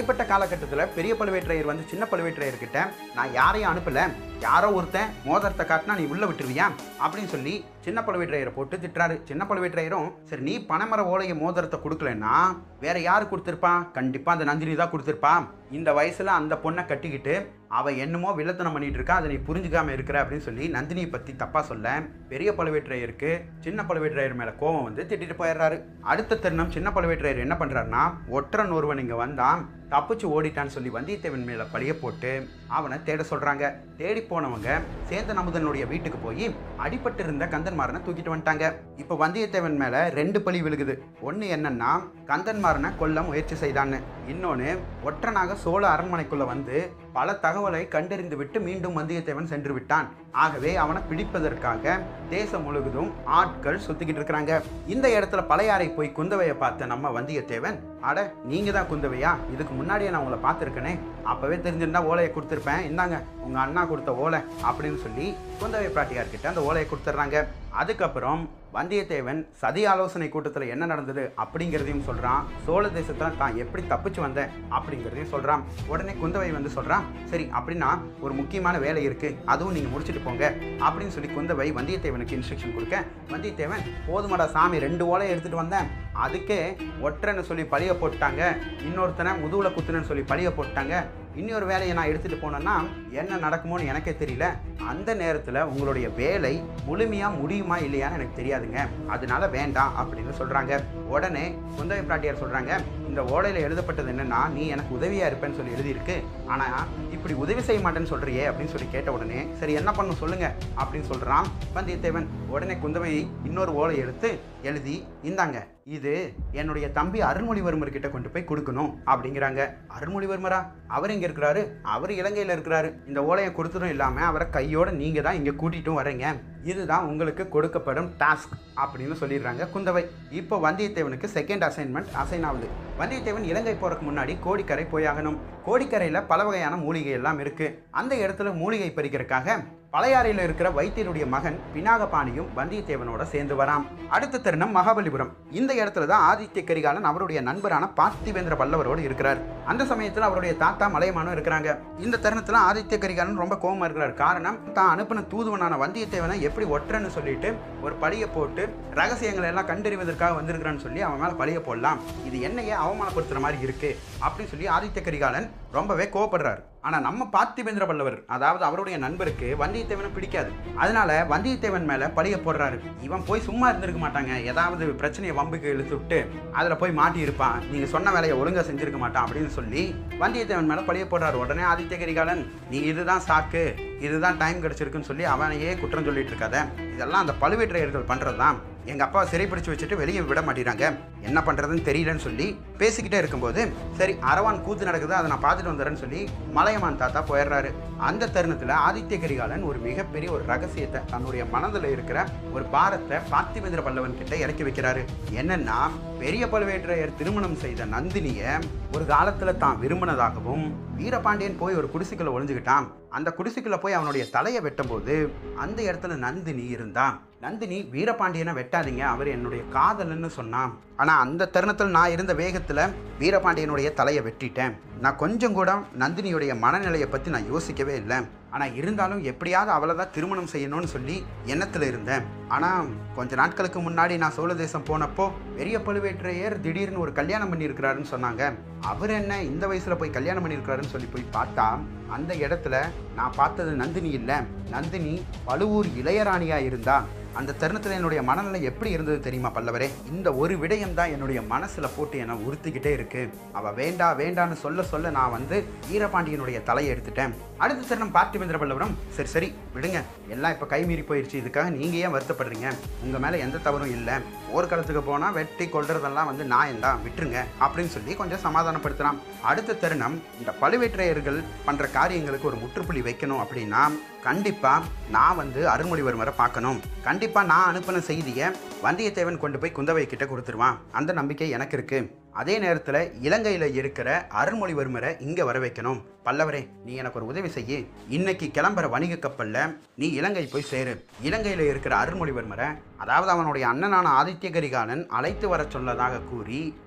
காலகட்டத்தில் பெரிய பழுவேற்றையர் வந்து சின்ன பழுவேற்றையர்கிட்ட நான் யாரையும் அனுப்பல யாரோ ஒருத்தன் மோதிரத்தை காட்டினா நீ உள்ள விட்டுருவியா அப்படின்னு சொல்லி சின்ன பழுவேற்றையரை போட்டு திட்டுறாரு சின்ன பழுவேற்றையரும் சரி நீ பனைமர ஓலைய மோதிரத்தை கொடுக்கலன்னா வேற யாரு கொடுத்துருப்பா கண்டிப்பா அந்த நந்தினி தான் கொடுத்துருப்பா இந்த வயசுல அந்த பொண்ணை கட்டிக்கிட்டு அவ என்னமோ வில்லத்தனம் பண்ணிட்டு இருக்கா அதை நீ புரிஞ்சுக்காம இருக்கிற அப்படின்னு சொல்லி நந்தினியை பத்தி தப்பா சொல்ல பெரிய பழுவேற்றையருக்கு சின்ன பழுவேற்றையர் மேல கோபம் வந்து திட்டிட்டு போயிடுறாரு அடுத்த தருணம் சின்ன பழுவேற்றையர் என்ன பண்றாருன்னா ஒற்றன் ஒருவன் இங்க வந்தான் தப்பிச்சு ஓடிட்டான்னு சொல்லி வந்தியத்தேவன் மேல பழிய போட்டு அவனை தேட சொல்றாங்க தேடி போனவங்க சேந்தன் அமுதனுடைய வீட்டுக்கு போய் அடிபட்டு இருந்த கந்தன்மாரனை தூக்கிட்டு வந்துட்டாங்க இப்போ வந்தியத்தேவன் மேல ரெண்டு பழி விழுகுது ஒன்று என்னன்னா கந்தன்மாரனை கொல்ல முயற்சி செய்தான்னு இன்னொன்று ஒற்றனாக சோழ அரண்மனைக்குள்ள வந்து பல தகவலை கண்டறிந்து விட்டு மீண்டும் வந்தியத்தேவன் சென்று விட்டான் ஆகவே அவனை பிடிப்பதற்காக தேசம் முழுவதும் ஆட்கள் சுத்திக்கிட்டு இருக்கிறாங்க இந்த இடத்துல பழையாறை போய் குந்தவையை பார்த்த நம்ம வந்தியத்தேவன் அட நீங்க தான் குந்தவையா இதுக்கு முன்னாடியே நான் உங்களை பார்த்துருக்கனே அப்பவே தெரிஞ்சிருந்தா ஓலையை கொடுத்துருப்பேன் இந்தாங்க உங்க அண்ணா கொடுத்த ஓலை அப்படின்னு சொல்லி குந்தவை பிராட்டியார்கிட்ட அந்த ஓலையை கொடுத்துட்றாங்க அதுக்கப்புறம் வந்தியத்தேவன் சதி ஆலோசனை கூட்டத்தில் என்ன நடந்தது அப்படிங்கிறதையும் சொல்றான் சோழ தேசத்தில் தான் எப்படி தப்பிச்சு வந்தேன் அப்படிங்கிறதையும் சொல்றான் உடனே குந்தவை வந்து சொல்றான் சரி அப்படின்னா ஒரு முக்கியமான வேலை இருக்கு அதுவும் நீங்க முடிச்சுட்டு போங்க அப்படின்னு சொல்லி குந்தவை வந்தியத்தேவனுக்கு இன்ஸ்ட்ரக்ஷன் கொடுக்க வந்தியத்தேவன் போதுமாடா சாமி ரெண்டு ஓலையை எடுத்துட்டு வந்தேன் அதுக்கே ஒற்றன்னு சொல்லி பழிய போட்டாங்க இன்னொருத்தனை முதுகுல குத்துனன்னு சொல்லி பழிய போட்டாங்க இன்னொரு வேலையை நான் எடுத்துட்டு போனேன்னா என்ன நடக்குமோன்னு எனக்கே தெரியல அந்த நேரத்தில் உங்களுடைய வேலை முழுமையா முடியுமா இல்லையான்னு எனக்கு தெரியாதுங்க அதனால வேண்டாம் அப்படின்னு சொல்றாங்க உடனே குந்தவை பிராட்டியார் சொல்றாங்க இந்த ஓலையில எழுதப்பட்டது என்னன்னா நீ எனக்கு உதவியா இருப்பேன்னு சொல்லி எழுதியிருக்கு ஆனா இப்படி உதவி செய்ய மாட்டேன்னு சொல்றியே அப்படின்னு சொல்லி கேட்ட உடனே சரி என்ன பண்ணும் சொல்லுங்க அப்படின்னு சொல்றான் வந்தியத்தேவன் உடனே குந்தவை இன்னொரு ஓலை எடுத்து எழுதி இந்தாங்க இது என்னுடைய தம்பி அருள்மொழிவர்மர் கிட்ட கொண்டு போய் கொடுக்கணும் அப்படிங்கிறாங்க அருள்மொழிவர்மரா அவர் எங்க இருக்கிறாரு அவர் இலங்கையில இருக்கிறாரு இந்த ஓலையை கொடுத்ததும் இல்லாம அவரை கையோட நீங்க தான் இங்க கூட்டிட்டும் வரீங்க இதுதான் உங்களுக்கு கொடுக்கப்படும் டாஸ்க் அப்படின்னு சொல்லிடுறாங்க குந்தவை இப்போ வந்தியத்தேவனுக்கு செகண்ட் அசைன்மெண்ட் அசைன் ஆகுது வந்தியத்தேவன் இலங்கை போறதுக்கு முன்னாடி கோடிக்கரை போயாகணும் கோடிக்கரையில் பல வகையான மூலிகை எல்லாம் இருக்கு அந்த இடத்துல மூலிகை பறிக்கிறதுக்காக பழையாறையில் இருக்கிற வைத்தியருடைய மகன் பினாகபாணியும் வந்தியத்தேவனோட சேர்ந்து வராம் அடுத்த தருணம் மகாபலிபுரம் இந்த இடத்துல தான் ஆதித்ய கரிகாலன் அவருடைய நண்பரான பார்த்திவேந்திர பல்லவரோடு இருக்கிறார் அந்த சமயத்தில் அவருடைய தாத்தா மலையமானும் இருக்கிறாங்க இந்த தருணத்தில் ஆதித்ய கரிகாலன் ரொம்ப கோபமா இருக்கிறார் காரணம் தான் அனுப்பின தூதுவனான வந்தியத்தேவனை எப்படி ஒற்றன்னு சொல்லிட்டு ஒரு பழிய போட்டு ரகசியங்களை எல்லாம் கண்டறிவதற்காக வந்திருக்கிறான்னு சொல்லி அவன் மேல பழிய போடலாம் இது என்னையே அவமானப்படுத்துற மாதிரி இருக்கு அப்படின்னு சொல்லி ஆதித்ய கரிகாலன் ரொம்பவே கோவப்படுறாரு ஆனா நம்ம பார்த்திபேந்திர பல்லவர் அதாவது அவருடைய நண்பருக்கு வந்தியத்தேவனை பிடிக்காது அதனால வந்தியத்தேவன் மேல பழிய போடுறாரு இவன் போய் சும்மா இருந்திருக்க மாட்டாங்க ஏதாவது பிரச்சனையை வம்புக்கு இழுத்து விட்டு அதுல போய் மாட்டி இருப்பான் நீங்க சொன்ன வேலையை ஒழுங்கா செஞ்சிருக்க மாட்டான் அப்படின்னு சொல்லி வந்தியத்தேவன் மேல பழிய போடுறாரு உடனே ஆதித்ய கரிகாலன் நீ இதுதான் சாக்கு இதுதான் டைம் கிடைச்சிருக்குன்னு சொல்லி அவனையே குற்றம் சொல்லிட்டு இருக்காத இதெல்லாம் அந்த பழுவேற்றையர்கள் பண்றதுதான் எங்க அப்பா சிறைப்பிடிச்சு வச்சுட்டு வெளியே விட மாட்டேறாங்க என்ன பண்றதுன்னு தெரியலன்னு சொல்லி பேசிக்கிட்டே இருக்கும்போது சரி அரவான் கூத்து நடக்குது அதை நான் பார்த்துட்டு வந்துடுறேன்னு சொல்லி மலையமான் தாத்தா போயிடுறாரு அந்த தருணத்துல ஆதித்ய கரிகாலன் ஒரு மிகப்பெரிய ஒரு ரகசியத்தை தன்னுடைய மனதில் இருக்கிற ஒரு பாரத்தை பார்த்திபேந்திர பல்லவன் கிட்ட இறக்கி வைக்கிறாரு என்னன்னா பெரிய பழுவேற்றையர் திருமணம் செய்த நந்தினிய ஒரு காலத்துல தான் விரும்பினதாகவும் வீரபாண்டியன் போய் ஒரு குடிசைக்குள்ள ஒளிஞ்சுக்கிட்டான் அந்த குடிசைக்குள்ள போய் அவனுடைய தலையை வெட்டும்போது அந்த இடத்துல நந்தினி இருந்தான் நந்தினி வீரபாண்டியனை வெட்டாதீங்க அவர் என்னுடைய காதலன்னு சொன்னான் ஆனால் அந்த தருணத்தில் நான் இருந்த வேகத்தில் வீரபாண்டியனுடைய தலையை வெட்டிட்டேன் நான் கொஞ்சம் கூட நந்தினியுடைய மனநிலையை பற்றி நான் யோசிக்கவே இல்லை ஆனால் இருந்தாலும் எப்படியாவது அவளை தான் திருமணம் செய்யணும்னு சொல்லி எண்ணத்தில் இருந்தேன் ஆனால் கொஞ்ச நாட்களுக்கு முன்னாடி நான் சோழ தேசம் போனப்போ பெரிய பழுவேற்றையர் திடீர்னு ஒரு கல்யாணம் பண்ணியிருக்கிறாருன்னு சொன்னாங்க அவர் என்ன இந்த வயசில் போய் கல்யாணம் பண்ணியிருக்கிறாருன்னு சொல்லி போய் பார்த்தா அந்த இடத்துல நான் பார்த்தது நந்தினி இல்லை நந்தினி பழுவூர் இளையராணியா இருந்தா அந்த தருணத்தில் என்னுடைய மனநிலை எப்படி இருந்தது தெரியுமா பல்லவரே இந்த ஒரு விடயம் தான் என்னுடைய மனசுல போட்டு என்னை உறுத்திக்கிட்டே இருக்கு அவ வேண்டா வேண்டான்னு சொல்ல சொல்ல நான் வந்து வீரபாண்டியனுடைய தலையை எடுத்துட்டேன் அடுத்த தருணம் பார்த்திபேந்திர பல்லவரம் சரி சரி விடுங்க எல்லாம் இப்போ கைமீறி போயிடுச்சு இதுக்காக நீங்க ஏன் வருத்தப்படுறீங்க உங்க மேல எந்த தவறும் இல்லை போர்க்களத்துக்கு போனா வெட்டி கொள்றதெல்லாம் வந்து நான் தான் விட்டுருங்க அப்படின்னு சொல்லி கொஞ்சம் சமாதானப்படுத்தலாம் அடுத்த தருணம் இந்த பழுவேற்றையர்கள் பண்ற காரியங்களுக்கு ஒரு முற்றுப்புள்ளி வைக்கணும் அப்படின்னா கண்டிப்பா நான் வந்து அருள்மொழிவர்மரை பார்க்கணும் கண்டிப்பா நான் அனுப்பின செய்தியை வந்தியத்தேவன் கொண்டு போய் குந்தவை கிட்ட கொடுத்துருவான் அந்த நம்பிக்கை எனக்கு இருக்கு அதே நேரத்தில் இலங்கையில் இருக்கிற அருள்மொழிவர்மரை இங்கே வர வைக்கணும் பல்லவரே நீ எனக்கு ஒரு உதவி செய்யி இன்னைக்கு கிளம்புற வணிக கப்பலில் நீ இலங்கை போய் சேரு இலங்கையில் இருக்கிற அருள்மொழிவர்மரை அதாவது அவனுடைய அண்ணனான ஆதித்ய கரிகாலன் அழைத்து வர சொல்லதாக கூறி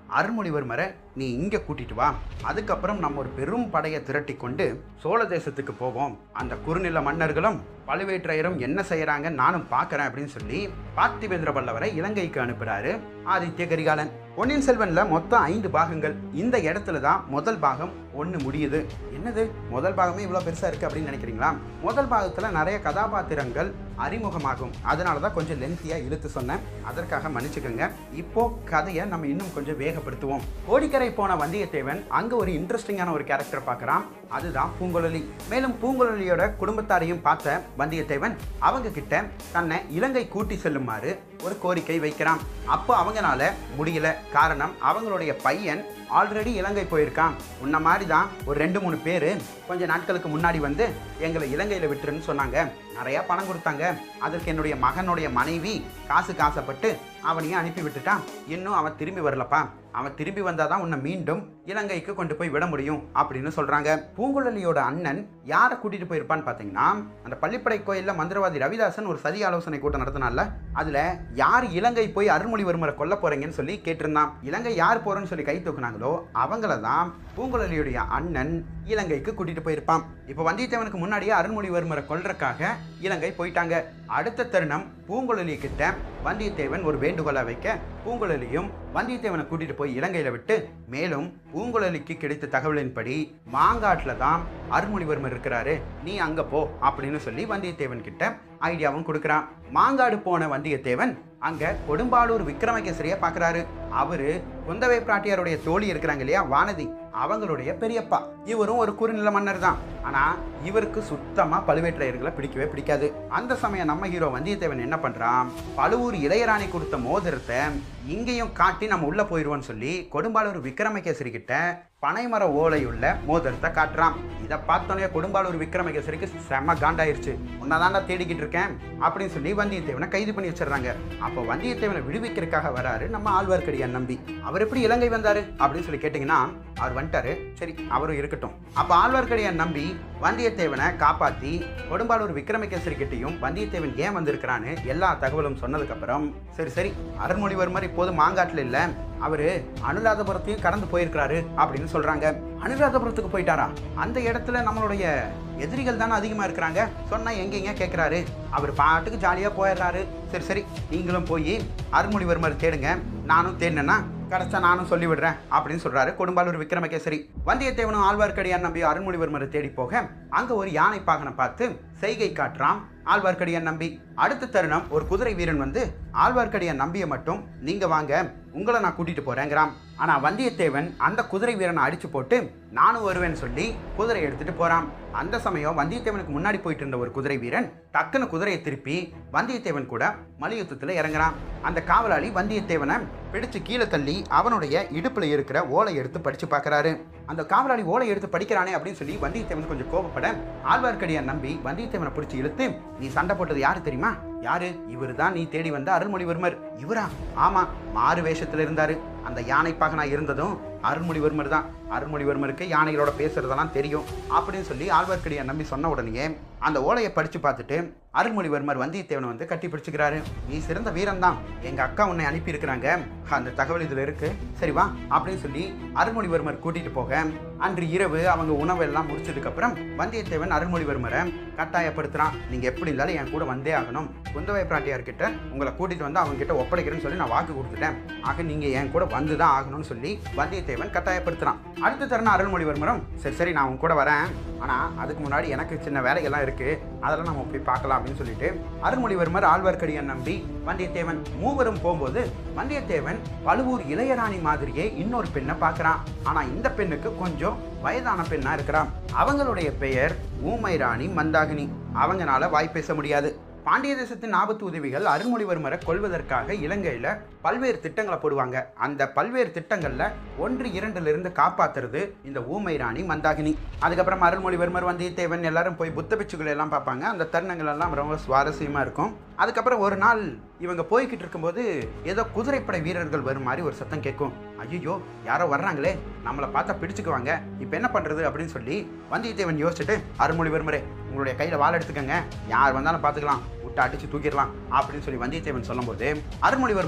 அருள்மொழிவர்மரை நீ இங்கே கூட்டிட்டு வா அதுக்கப்புறம் நம்ம ஒரு பெரும் படையை திரட்டி கொண்டு சோழ தேசத்துக்கு போவோம் அந்த குறுநில மன்னர்களும் பழுவேற்றையரும் என்ன செய்யறாங்க நானும் பார்க்கறேன் அப்படின்னு சொல்லி பார்த்திபேந்திர பல்லவரை இலங்கைக்கு அனுப்புறாரு ஆதித்ய கரிகாலன் பொன்னியின் செல்வன்ல மொத்தம் ஐந்து பாகங்கள் இந்த இடத்துல தான் முதல் பாகம் ஒன்று முடியுது என்னது முதல் பாகமே இவ்வளோ பெருசாக இருக்குது அப்படின்னு நினைக்கிறீங்களா முதல் பாகத்தில் நிறைய கதாபாத்திரங்கள் அறிமுகமாகும் அதனால தான் கொஞ்சம் லென்த்தியாக இழுத்து சொன்னேன் அதற்காக மன்னிச்சுக்கோங்க இப்போ கதையை நம்ம இன்னும் கொஞ்சம் வேகப்படுத்துவோம் கோடிக்கரை போன வந்தியத்தேவன் அங்கே ஒரு இன்ட்ரெஸ்டிங்கான ஒரு கேரக்டர் பார்க்குறான் அதுதான் பூங்குழலி மேலும் பூங்குழலியோட குடும்பத்தாரையும் பார்த்த வந்தியத்தேவன் அவங்க கிட்ட தன்னை இலங்கை கூட்டி செல்லுமாறு ஒரு கோரிக்கை வைக்கிறான் அப்போ அவங்கனால முடியல காரணம் அவங்களுடைய பையன் ஆல்ரெடி இலங்கை போயிருக்கான் உன்ன மாதிரி தான் ஒரு ரெண்டு மூணு பேர் கொஞ்ச நாட்களுக்கு முன்னாடி வந்து எங்களை இலங்கையில் விட்டுருன்னு சொன்னாங்க நிறையா பணம் கொடுத்தாங்க அதற்கு என்னுடைய மகனுடைய மனைவி காசு காசப்பட்டு அவனையும் அனுப்பி விட்டுட்டான் இன்னும் அவன் திரும்பி வரலப்பா அவன் திரும்பி வந்தால் தான் உன்னை மீண்டும் இலங்கைக்கு கொண்டு போய் விட முடியும் அப்படின்னு சொல்கிறாங்க பூங்குழலியோட அண்ணன் யாரை கூட்டிகிட்டு போயிருப்பான்னு பார்த்தீங்கன்னா அந்த பள்ளிப்படை கோயிலில் மந்திரவாதி ரவிதாசன் ஒரு சதி ஆலோசனை கூட்டம் நடத்தினால அதில் யார் இலங்கை போய் அருள்மொழிவர்மரை கொல்ல போறீங்கன்னு சொல்லி கேட்டிருந்தான் இலங்கை யார் போறேன்னு சொல்லி கை தூக்குனாங்களோ அவங்கள தான் பூங்குழலியுடைய அண்ணன் இலங்கைக்கு கூட்டிட்டு போயிருப்பான் இப்போ வந்தியத்தேவனுக்கு முன்னாடியே அருள்மொழிவர்மரை கொல்றதுக்காக இலங்கை போயிட்டாங்க அடுத்த தருணம் பூங்குழலி கிட்ட வந்தியத்தேவன் ஒரு வேண்டுகோளை வைக்க பூங்குழலியும் வந்தியத்தேவனை கூட்டிட்டு போய் இலங்கையில விட்டு மேலும் பூங்குழலிக்கு கிடைத்த தகவலின்படி மாங்காட்டில் தான் அருள்மொழிவர்மர் இருக்கிறாரு நீ அங்க போ அப்படின்னு சொல்லி வந்தியத்தேவன் கிட்ட ஐடியாவும் கொடுக்குறான் மாங்காடு போன வந்தியத்தேவன் அங்க கொடும்பாளூர் விக்ரமகேசரியை பார்க்கறாரு அவரு குந்தவை பிராட்டியாருடைய தோழி இருக்கிறாங்க இல்லையா வானதி அவங்களுடைய பெரியப்பா இவரும் ஒரு குறுநில மன்னர் தான் ஆனா இவருக்கு சுத்தமா பழுவேற்றையர்களை பிடிக்கவே பிடிக்காது அந்த சமயம் நம்ம ஹீரோ வந்தியத்தேவன் என்ன பண்றான் பழுவூர் இளையராணி கொடுத்த மோதிரத்தை இங்கேயும் காட்டி நம்ம உள்ள போயிடுவோம்னு சொல்லி கொடும்பாளூர் விக்ரமகேசரி கிட்ட பனைமர ஓலையுள்ள மோதிரத்தை காட்டுறான் இதை பார்த்தோன்னே கொடும்பாளூர் விக்ரமகேசரிக்கு செம்ம காண்டாயிருச்சு உன்னதாண்டா தேடிக்கிட்டு இருக்கேன் அப்படின்னு சொல்லி வந்தியத்தேவனை கைது பண்ணி வச்சிடுறாங்க அப்போ வந்தியத்தேவனை விடுவிக்கிறதுக்காக வராரு நம்ம ஆழ்வார்க்கடியான் நம்பி அவர் எப்படி இலங்கை வந்தாரு அப்படின்னு சொல்லி கேட்டிங்கன்னா அவர் வந்துட்டாரு சரி அவரும் இருக்கட்டும் அப்போ ஆழ்வார்க்கடியான் நம்பி வந்தியத்தேவனை காப்பாற்றி கொடும்பாளூர் விக்ரமகேசரி கிட்டையும் வந்தியத்தேவன் ஏன் வந்திருக்கிறான்னு எல்லா தகவலும் சொன்னதுக்கப்புறம் சரி சரி அருண்மொழிவர்மர் இப்போது மாங்காட்டில் இல்லை அவரு அனுராதபுரத்தையும் கடந்து போயிருக்கிறாரு அப்படின்னு சொல்றாங்க அனுராதபுரத்துக்கு போயிட்டாரா அந்த இடத்துல நம்மளுடைய எதிரிகள் தானே அதிகமா இருக்கிறாங்க சொன்னா எங்கெங்க கேட்கிறாரு அவர் பாட்டுக்கு ஜாலியா போயிடுறாரு சரி சரி நீங்களும் போய் அருள்மொழிவர்மர் தேடுங்க நானும் தேடினேன்னா கிடைச்சா நானும் சொல்லி விடுறேன் அப்படின்னு சொல்றாரு கொடும்பாலூர் விக்ரமகேசரி வந்தியத்தேவனும் ஆழ்வார்க்கடியான் நம்பி அருள்மொழிவர்மரை தேடி போக அங்க ஒரு யானை பாகனை பார்த்து செய்கை காட்டுறான் ஆழ்வார்க்கடியான் நம்பி அடுத்த தருணம் ஒரு குதிரை வீரன் வந்து ஆழ்வார்க்கடியான் நம்பியை மட்டும் நீங்க வாங்க உங்களை நான் கூட்டிட்டு போறேங்கிறான் ஆனா வந்தியத்தேவன் அந்த குதிரை வீரனை அடிச்சு போட்டு நானும் வருவேன்னு சொல்லி குதிரை எடுத்துட்டு போறான் அந்த சமயம் வந்தியத்தேவனுக்கு முன்னாடி போயிட்டு இருந்த ஒரு குதிரை வீரன் டக்குன்னு குதிரையை திருப்பி வந்தியத்தேவன் கூட மலையுத்தத்துல இறங்குறான் அந்த காவலாளி வந்தியத்தேவனை பிடிச்சு கீழே தள்ளி அவனுடைய இடுப்புல இருக்கிற ஓலை எடுத்து படிச்சு பார்க்கறாரு அந்த காவலாளி ஓலை எடுத்து படிக்கிறானே அப்படின்னு சொல்லி வந்தியத்தேவன் கொஞ்சம் கோபப்பட ஆழ்வார்க்கடியான் நம்பி வந்தியத்தேவனை பிடிச்சி இழுத்து நீ சண்டை போட்டது யாரு தெரியுமா யாரு இவர் தான் நீ தேடி வந்த அருள்மொழிவர்மர் இவரா ஆமா மாறு வேஷத்துல இருந்தாரு அந்த யானைப்பாக நான் இருந்ததும் அருள்மொழிவர்மர் தான் அருள்மொழிவர்மருக்கு யானைகளோட பேசுறதெல்லாம் தெரியும் அப்படின்னு சொல்லி ஆழ்வார்க்கடியான் நம்பி சொன்ன உடனே அந்த ஓலையை படிச்சு பார்த்துட்டு அருள்மொழிவர்மர் வந்தியத்தேவனை வந்து கட்டி பிடிச்சுக்கிறாரு நீ சிறந்த வீரன் தான் எங்க அக்கா உன்னை அனுப்பி இருக்கிறாங்க அந்த தகவல் இதுல இருக்கு சரி வா அப்படின்னு சொல்லி அருள்மொழிவர்மர் கூட்டிட்டு போக அன்று இரவு அவங்க உணவெல்லாம் முடிச்சதுக்கு அப்புறம் வந்தியத்தேவன் அருள்மொழிவர்மரை கட்டாயப்படுத்துறான் நீங்க எப்படி இருந்தாலும் என் கூட வந்தே ஆகணும் குந்தவை பிராட்டியார் கிட்ட உங்களை கூட்டிட்டு வந்து அவங்க கிட்ட ஒப்படைக்கிறேன்னு சொல்லி நான் வாக்கு கொடுத்துட்டேன் ஆக நீங்க என் கூட வந்து தான் ஆகணும்னு சொல்லி வந்தியத்தேவன் கட்டாயப்படுத்துறான் அடுத்த தருணம் அருள்மொழிவர்மரும் சரி சரி நான் உன் கூட வரேன் ஆனா அதுக்கு முன்னாடி எனக்கு சின்ன வேலைகள்லாம் இருக்கு அதெல்லாம் நம்ம போய் பார்க்கலாம் அப்படின்னு சொல்லிட்டு அருள்மொழிவர்மர் ஆழ்வார்க்கடியான் நம்பி வந்தியத்தேவன் மூவரும் போகும்போது வந்தியத்தேவன் பழுவூர் இளையராணி மாதிரியே இன்னொரு பெண்ணை பார்க்கறான் ஆனா இந்த பெண்ணுக்கு கொஞ்சம் வயதான பெண்ணா இருக்கிறான் அவங்களுடைய பெயர் ஊமை ராணி மந்தாகினி அவங்கனால வாய் பேச முடியாது பாண்டிய தேசத்தின் ஆபத்து உதவிகள் அருள்மொழிவர்மரை கொல்வதற்காக இலங்கையில் பல்வேறு திட்டங்களை போடுவாங்க அந்த பல்வேறு திட்டங்களில் ஒன்று இரண்டுல இருந்து காப்பாத்துறது இந்த ஊமை ராணி மந்தாகினி அதுக்கப்புறம் அருள்மொழிவர்மர் வந்தியத்தேவன் எல்லாரும் போய் புத்த பிச்சுகளை எல்லாம் பார்ப்பாங்க அந்த தருணங்கள் எல்லாம் ரொம்ப சுவாரஸ்யமாக இருக்கும் அதுக்கப்புறம் ஒரு நாள் இவங்க போய்கிட்டு இருக்கும்போது ஏதோ குதிரைப்படை வீரர்கள் வரும் மாதிரி ஒரு சத்தம் கேட்கும் ஐயோ யாரோ வர்றாங்களே நம்மளை பார்த்தா பிடிச்சுக்குவாங்க இப்போ என்ன பண்ணுறது அப்படின்னு சொல்லி வந்தியத்தேவன் யோசிச்சுட்டு அருள்மொழிவர்மரே உங்களுடைய கையில் வாள் எடுத்துக்கங்க யார் வந்தாலும் பார்த்துக்கலாம் விட்டு அடிச்சு தூக்கிடலாம் அப்படின்னு சொல்லி வந்தியத்தேவன் சொல்லும்போது அருள்மொழிவர்மருக்கு சின்ன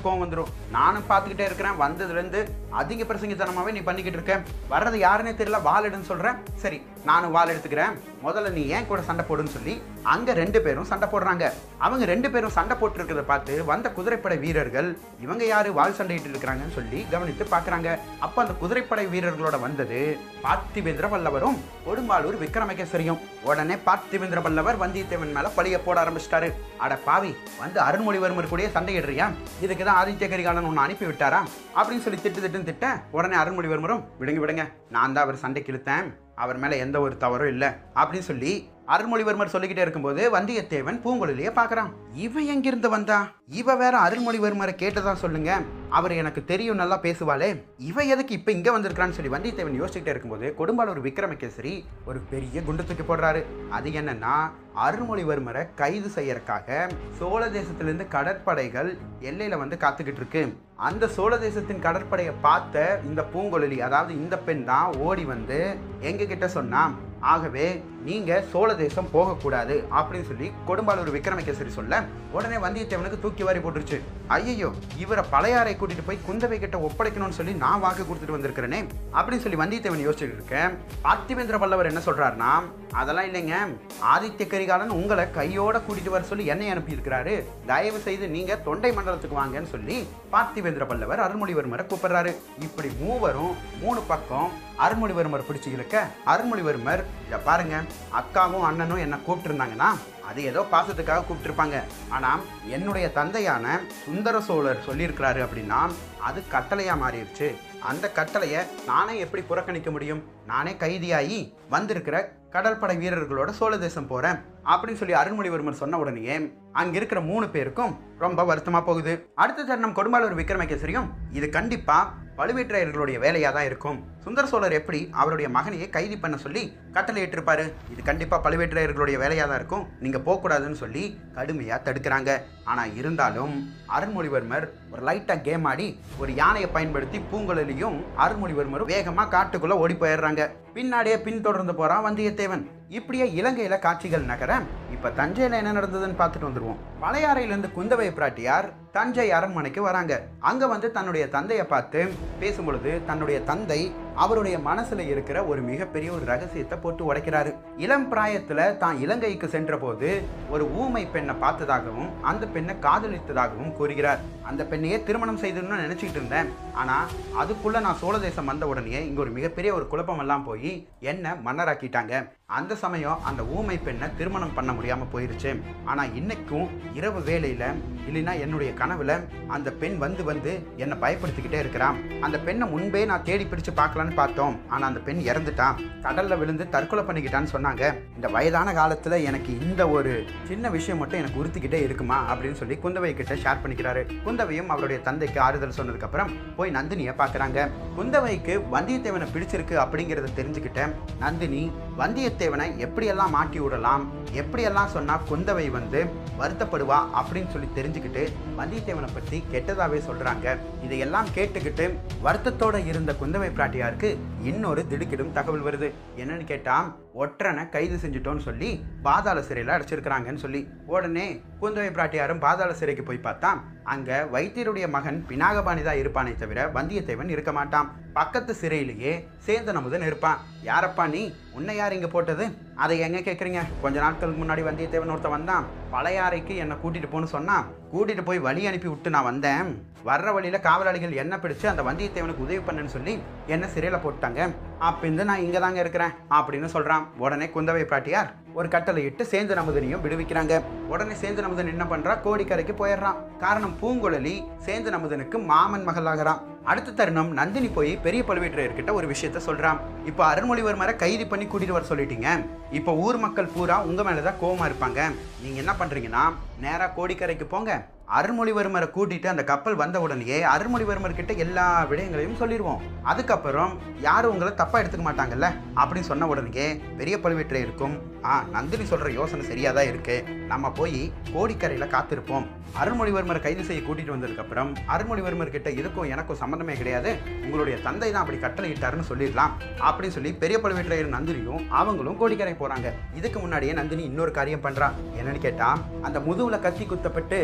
வந்தியத்தேவனுக்கு கோவம் வந்துடும் நானும் பார்த்துக்கிட்டே இருக்கிறேன் வந்ததுலேருந்து அதிக பிரசங்கித்தனமாவே நீ பண்ணிக்கிட்டு இருக்க வர்றது யாருன்னே தெரியல வால் எடுன்னு சொல்கிறேன் சரி நானும் வால் எடுத்துக்கிறேன் முதல்ல நீ ஏன் கூட சண்டை போடுன்னு சொல்லி அங்கே ரெண்டு பேரும் சண்டை போடுறாங்க அவங்க ரெண்டு பேரும் சண்டை போட்டுருக்கிறத பார்த்து வந்த குதிரைப்படை வீரர்கள் இவங்க யாரு வால் சண்டையிட்டு இருக்கிறாங்கன்னு சொல்லி கவனித்து பார்க்குறாங்க அப்போ அந்த குதிரைப்படை வீரர்களோட வந்தது பார்த்திபேந்திர வல்லவரும் கொடும்பாலூர் விக்ரமகேசரியும் உடனே பார்த்திபேந்திர வல்லவர் வந்தியத்தேவன் மேல பழிய போட ஆரம்பிச்சிட்டாரு அட பாவி வந்து அருண்மொழிவர்மர் கூடயே சண்டையிடுறியா இதுக்கு தான் ஆதித்ய கரிகாலன் ஒன்று அனுப்பி விட்டாரா அப்படின்னு சொல்லி திட்டு திட்டுன்னு திட்ட உடனே அருண்மொழிவர்மரும் விடுங்க விடுங்க நான் தான் அவர் சண்டைக்கு இழுத்தேன் அவர் மேல எந்த ஒரு தவறும் இல்லை அப்படின்னு சொல்லி அருள்மொழிவர்மர் சொல்லிக்கிட்டே இருக்கும்போது வந்தியத்தேவன் பூங்குழலியை பார்க்கறான் இவன் எங்கிருந்து வந்தா இவ வேற அருள்மொழிவர்மரை கேட்டதா சொல்லுங்க அவர் எனக்கு தெரியும் நல்லா பேசுவாளே இவ எதுக்கு இப்ப இங்க வந்திருக்கான்னு சொல்லி வந்தியத்தேவன் யோசிச்சுக்கிட்டே இருக்கும்போது கொடும்பாலூர் விக்ரமகேசரி ஒரு பெரிய குண்டு தூக்கி போடுறாரு அது என்னன்னா அருள்மொழிவர்மரை கைது செய்யறதுக்காக சோழ தேசத்திலிருந்து கடற்படைகள் எல்லையில வந்து காத்துக்கிட்டு இருக்கு அந்த சோழ தேசத்தின் கடற்படையை பார்த்த இந்த பூங்குழலி அதாவது இந்த பெண் தான் ஓடி வந்து எங்க கிட்ட சொன்னா ஆகவே நீங்க சோழ தேசம் போகக்கூடாது அப்படின்னு சொல்லி கொடும்பாலூர் விக்ரமகேசரி சொல்ல உடனே வந்தியத்தேவனுக்கு தூக்கி வாரி போட்டுருச்சு ஐயோ இவரை பழையாறை கூட்டிட்டு போய் குந்தவை கிட்ட ஒப்படைக்கணும்னு சொல்லி நான் வாக்கு கொடுத்துட்டு வந்திருக்கிறேனே அப்படின்னு சொல்லி வந்தியத்தேவன் யோசிச்சுட்டு இருக்கேன் பார்த்திபேந்திர பல்லவர் என்ன சொல்றாருன்னா அதெல்லாம் இல்லைங்க ஆதித்ய கரிகாலன் உங்களை கையோட கூட்டிட்டு வர சொல்லி என்னை அனுப்பி இருக்கிறாரு தயவு செய்து நீங்க தொண்டை மண்டலத்துக்கு வாங்கன்னு சொல்லி பார்த்திபேந்திர பல்லவர் அருள்மொழிவர்மரை கூப்பிடுறாரு இப்படி மூவரும் மூணு பக்கம் அருள்மொழிவர்மர் பிடிச்சு இழுக்க அருள்மொழிவர்மர் இதை பாருங்க அக்காவும் அண்ணனும் என்ன கூப்பிட்டு இருந்தாங்கன்னா அது ஏதோ பாசத்துக்காக கூப்பிட்டுருப்பாங்க ஆனால் என்னுடைய தந்தையான சுந்தர சோழர் சொல்லியிருக்கிறாரு அப்படின்னா அது கட்டளையாக மாறிடுச்சு அந்த கட்டளையை நானே எப்படி புறக்கணிக்க முடியும் நானே கைதியாகி வந்திருக்கிற கடற்படை வீரர்களோட சோழ தேசம் போகிறேன் அப்படின்னு சொல்லி அருள்மொழிவர்மர் சொன்ன உடனேயே அங்க இருக்கிற மூணு பேருக்கும் ரொம்ப வருத்தமா போகுது அடுத்த தருணம் கொடும்பாலூர் விக்ரமகேசரியும் இது கண்டிப்பா பழுவேற்றையர்களுடைய வேலையா தான் இருக்கும் சுந்தர சோழர் எப்படி அவருடைய மகனையே கைதி பண்ண சொல்லி கட்டளை இட்டிருப்பாரு இது கண்டிப்பா பழுவேற்றையர்களுடைய வேலையா தான் இருக்கும் நீங்க போகக்கூடாதுன்னு சொல்லி கடுமையா தடுக்கிறாங்க ஆனா இருந்தாலும் அருண்மொழிவர்மர் ஒரு லைட்டா கேம் ஆடி ஒரு யானையை பயன்படுத்தி பூங்குழலியும் அருண்மொழிவர்மரும் வேகமா காட்டுக்குள்ள ஓடி போயிடுறாங்க பின்னாடியே பின்தொடர்ந்து போறான் வந்தியத்தேவன் இப்படியே இலங்கையில காட்சிகள் நகர இப்ப தஞ்சையில என்ன நடந்ததுன்னு பார்த்துட்டு வந்துருவோம் பழையாறையிலிருந்து குந்தவை பிராட்டியார் தஞ்சை அரண்மனைக்கு வராங்க அங்க வந்து தன்னுடைய தந்தையை பார்த்து பேசும் பொழுது தன்னுடைய தந்தை அவருடைய மனசுல இருக்கிற ஒரு மிகப்பெரிய ஒரு ரகசியத்தை போட்டு உடைக்கிறாரு இளம் பிராயத்துல தான் இலங்கைக்கு சென்ற போது ஒரு ஊமை பெண்ணை பார்த்ததாகவும் அந்த பெண்ணை காதலித்ததாகவும் கூறுகிறார் அந்த பெண்ணையே திருமணம் செய்தணும்னு நினைச்சிட்டு இருந்தேன் ஆனா அதுக்குள்ள நான் சோழ தேசம் வந்த உடனே இங்க ஒரு மிகப்பெரிய ஒரு குழப்பம் எல்லாம் போய் என்ன மன்னராக்கிட்டாங்க அந்த சமயம் அந்த ஊமை பெண்ணை திருமணம் பண்ண முடியாம போயிருச்சு ஆனா இன்னைக்கும் இரவு வேளையில இல்லைன்னா என்னுடைய கனவுல அந்த பெண் வந்து வந்து என்னை பயப்படுத்திக்கிட்டே இருக்கிறான் அந்த பெண்ணை முன்பே நான் தேடி பிடிச்சு பார்க்கலான்னு பார்த்தோம் ஆனா அந்த பெண் இறந்துட்டான் கடல்ல விழுந்து தற்கொலை பண்ணிக்கிட்டான்னு சொன்னாங்க இந்த வயதான காலத்துல எனக்கு இந்த ஒரு சின்ன விஷயம் மட்டும் எனக்கு உறுத்திக்கிட்டே இருக்குமா அப்படின்னு சொல்லி குந்தவை கிட்ட ஷேர் பண்ணிக்கிறாரு குந்தவையும் அவருடைய தந்தைக்கு ஆறுதல் சொன்னதுக்கு அப்புறம் போய் நந்தினியை பார்க்கறாங்க குந்தவைக்கு வந்தியத்தேவனை பிடிச்சிருக்கு அப்படிங்கறத தெரிஞ்சுக்கிட்ட நந்தினி வந்தியத்தேவனை எப்படியெல்லாம் மாட்டி விடலாம் எப்படியெல்லாம் சொன்னா குந்தவை வந்து வருத்தப்படுவா அப்படின்னு சொல்லி தெரிஞ்சுக்கிட்டு வந்தியத்தேவனை பத்தி கெட்டதாவே சொல்றாங்க இதையெல்லாம் கேட்டுக்கிட்டு வருத்தத்தோட இருந்த குந்தவை பிராட்டியாருக்கு இன்னொரு திடுக்கிடும் தகவல் வருது என்னன்னு கேட்டா ஒற்றனை கைது செஞ்சுட்டோன்னு சொல்லி பாதாள சிறையில் அடைச்சிருக்கிறாங்கன்னு சொல்லி உடனே குந்தவை பிராட்டியாரும் பாதாள சிறைக்கு போய் பார்த்தா அங்க வைத்தியருடைய மகன் பினாகபாணி தான் இருப்பானே தவிர வந்தியத்தேவன் இருக்க மாட்டான் பக்கத்து சிறையிலேயே சேந்தன் அமுதன் இருப்பான் யாரப்பா நீ உன்னை யார் இங்க போட்டது அதை எங்க கேக்குறீங்க கொஞ்ச நாட்களுக்கு முன்னாடி வந்தியத்தேவன் ஒருத்தன் வந்தான் பழையாறைக்கு என்னை கூட்டிட்டு போன்னு சொன்னான் கூட்டிட்டு போய் வழி அனுப்பி விட்டு நான் வந்தேன் வர்ற வழியில காவலாளிகள் என்ன பிடிச்சு அந்த வந்தியத்தேவனுக்கு உதவி பண்ணுன்னு சொல்லி என்ன சிறையில போட்டாங்க அப்ப இருந்து நான் இங்க தாங்க இருக்கிறேன் அப்படின்னு சொல்றான் உடனே குந்தவை பிராட்டியார் ஒரு கட்டளை இட்டு சேந்து நமுதனையும் விடுவிக்கிறாங்க உடனே சேந்து நமுதன் என்ன பண்றா கோடிக்கரைக்கு போயிடுறான் காரணம் பூங்குழலி சேந்து நமுதனுக்கு மாமன் மகளாகிறான் அடுத்த தருணம் நந்தினி போய் பெரிய பழுவேற்றையர்கிட்ட ஒரு விஷயத்த சொல்றான் இப்போ அருள்மொழிவர்மரை கைது பண்ணி கூட்டிட்டு வர சொல்லிட்டீங்க இப்போ ஊர் மக்கள் பூரா உங்க மேலதான் கோவமா இருப்பாங்க நீங்க என்ன பண்றீங்கன்னா நேரா கோடிக்கரைக்கு போங்க அருள்மொழிவர்மரை கூட்டிட்டு அந்த கப்பல் வந்த உடனேயே அருள்மொழிவர்மர் கிட்ட எல்லா விடயங்களையும் சொல்லிடுவோம் அதுக்கப்புறம் யாரும் உங்களை தப்பா எடுத்துக்க மாட்டாங்கல்ல அப்படின்னு சொன்ன உடனேயே பெரிய பழுவேற்றையருக்கும் ஆ நந்தினி சொல்ற யோசனை சரியாதான் இருக்கு நம்ம போய் கோடிக்கரையில காத்திருப்போம் அருள்மொழிவர்மரை கைது செய்ய கூட்டிட்டு வந்ததுக்கு அப்புறம் அருள்மொழிவர்மர் கிட்ட இதுக்கும் எனக்கும் சம்மந்தமே கிடையாது உங்களுடைய தந்தை தான் அப்படி கட்டளை இட்டாருன்னு சொல்லிடலாம் அப்படின்னு சொல்லி பெரிய பழுவேற்றையர் நந்தினியும் அவங்களும் கோடிக்கரை போறாங்க இதுக்கு முன்னாடியே நந்தினி இன்னொரு காரியம் பண்றா என்னன்னு கேட்டா அந்த முதுகுல கத்தி குத்தப்பட்டு படுத்து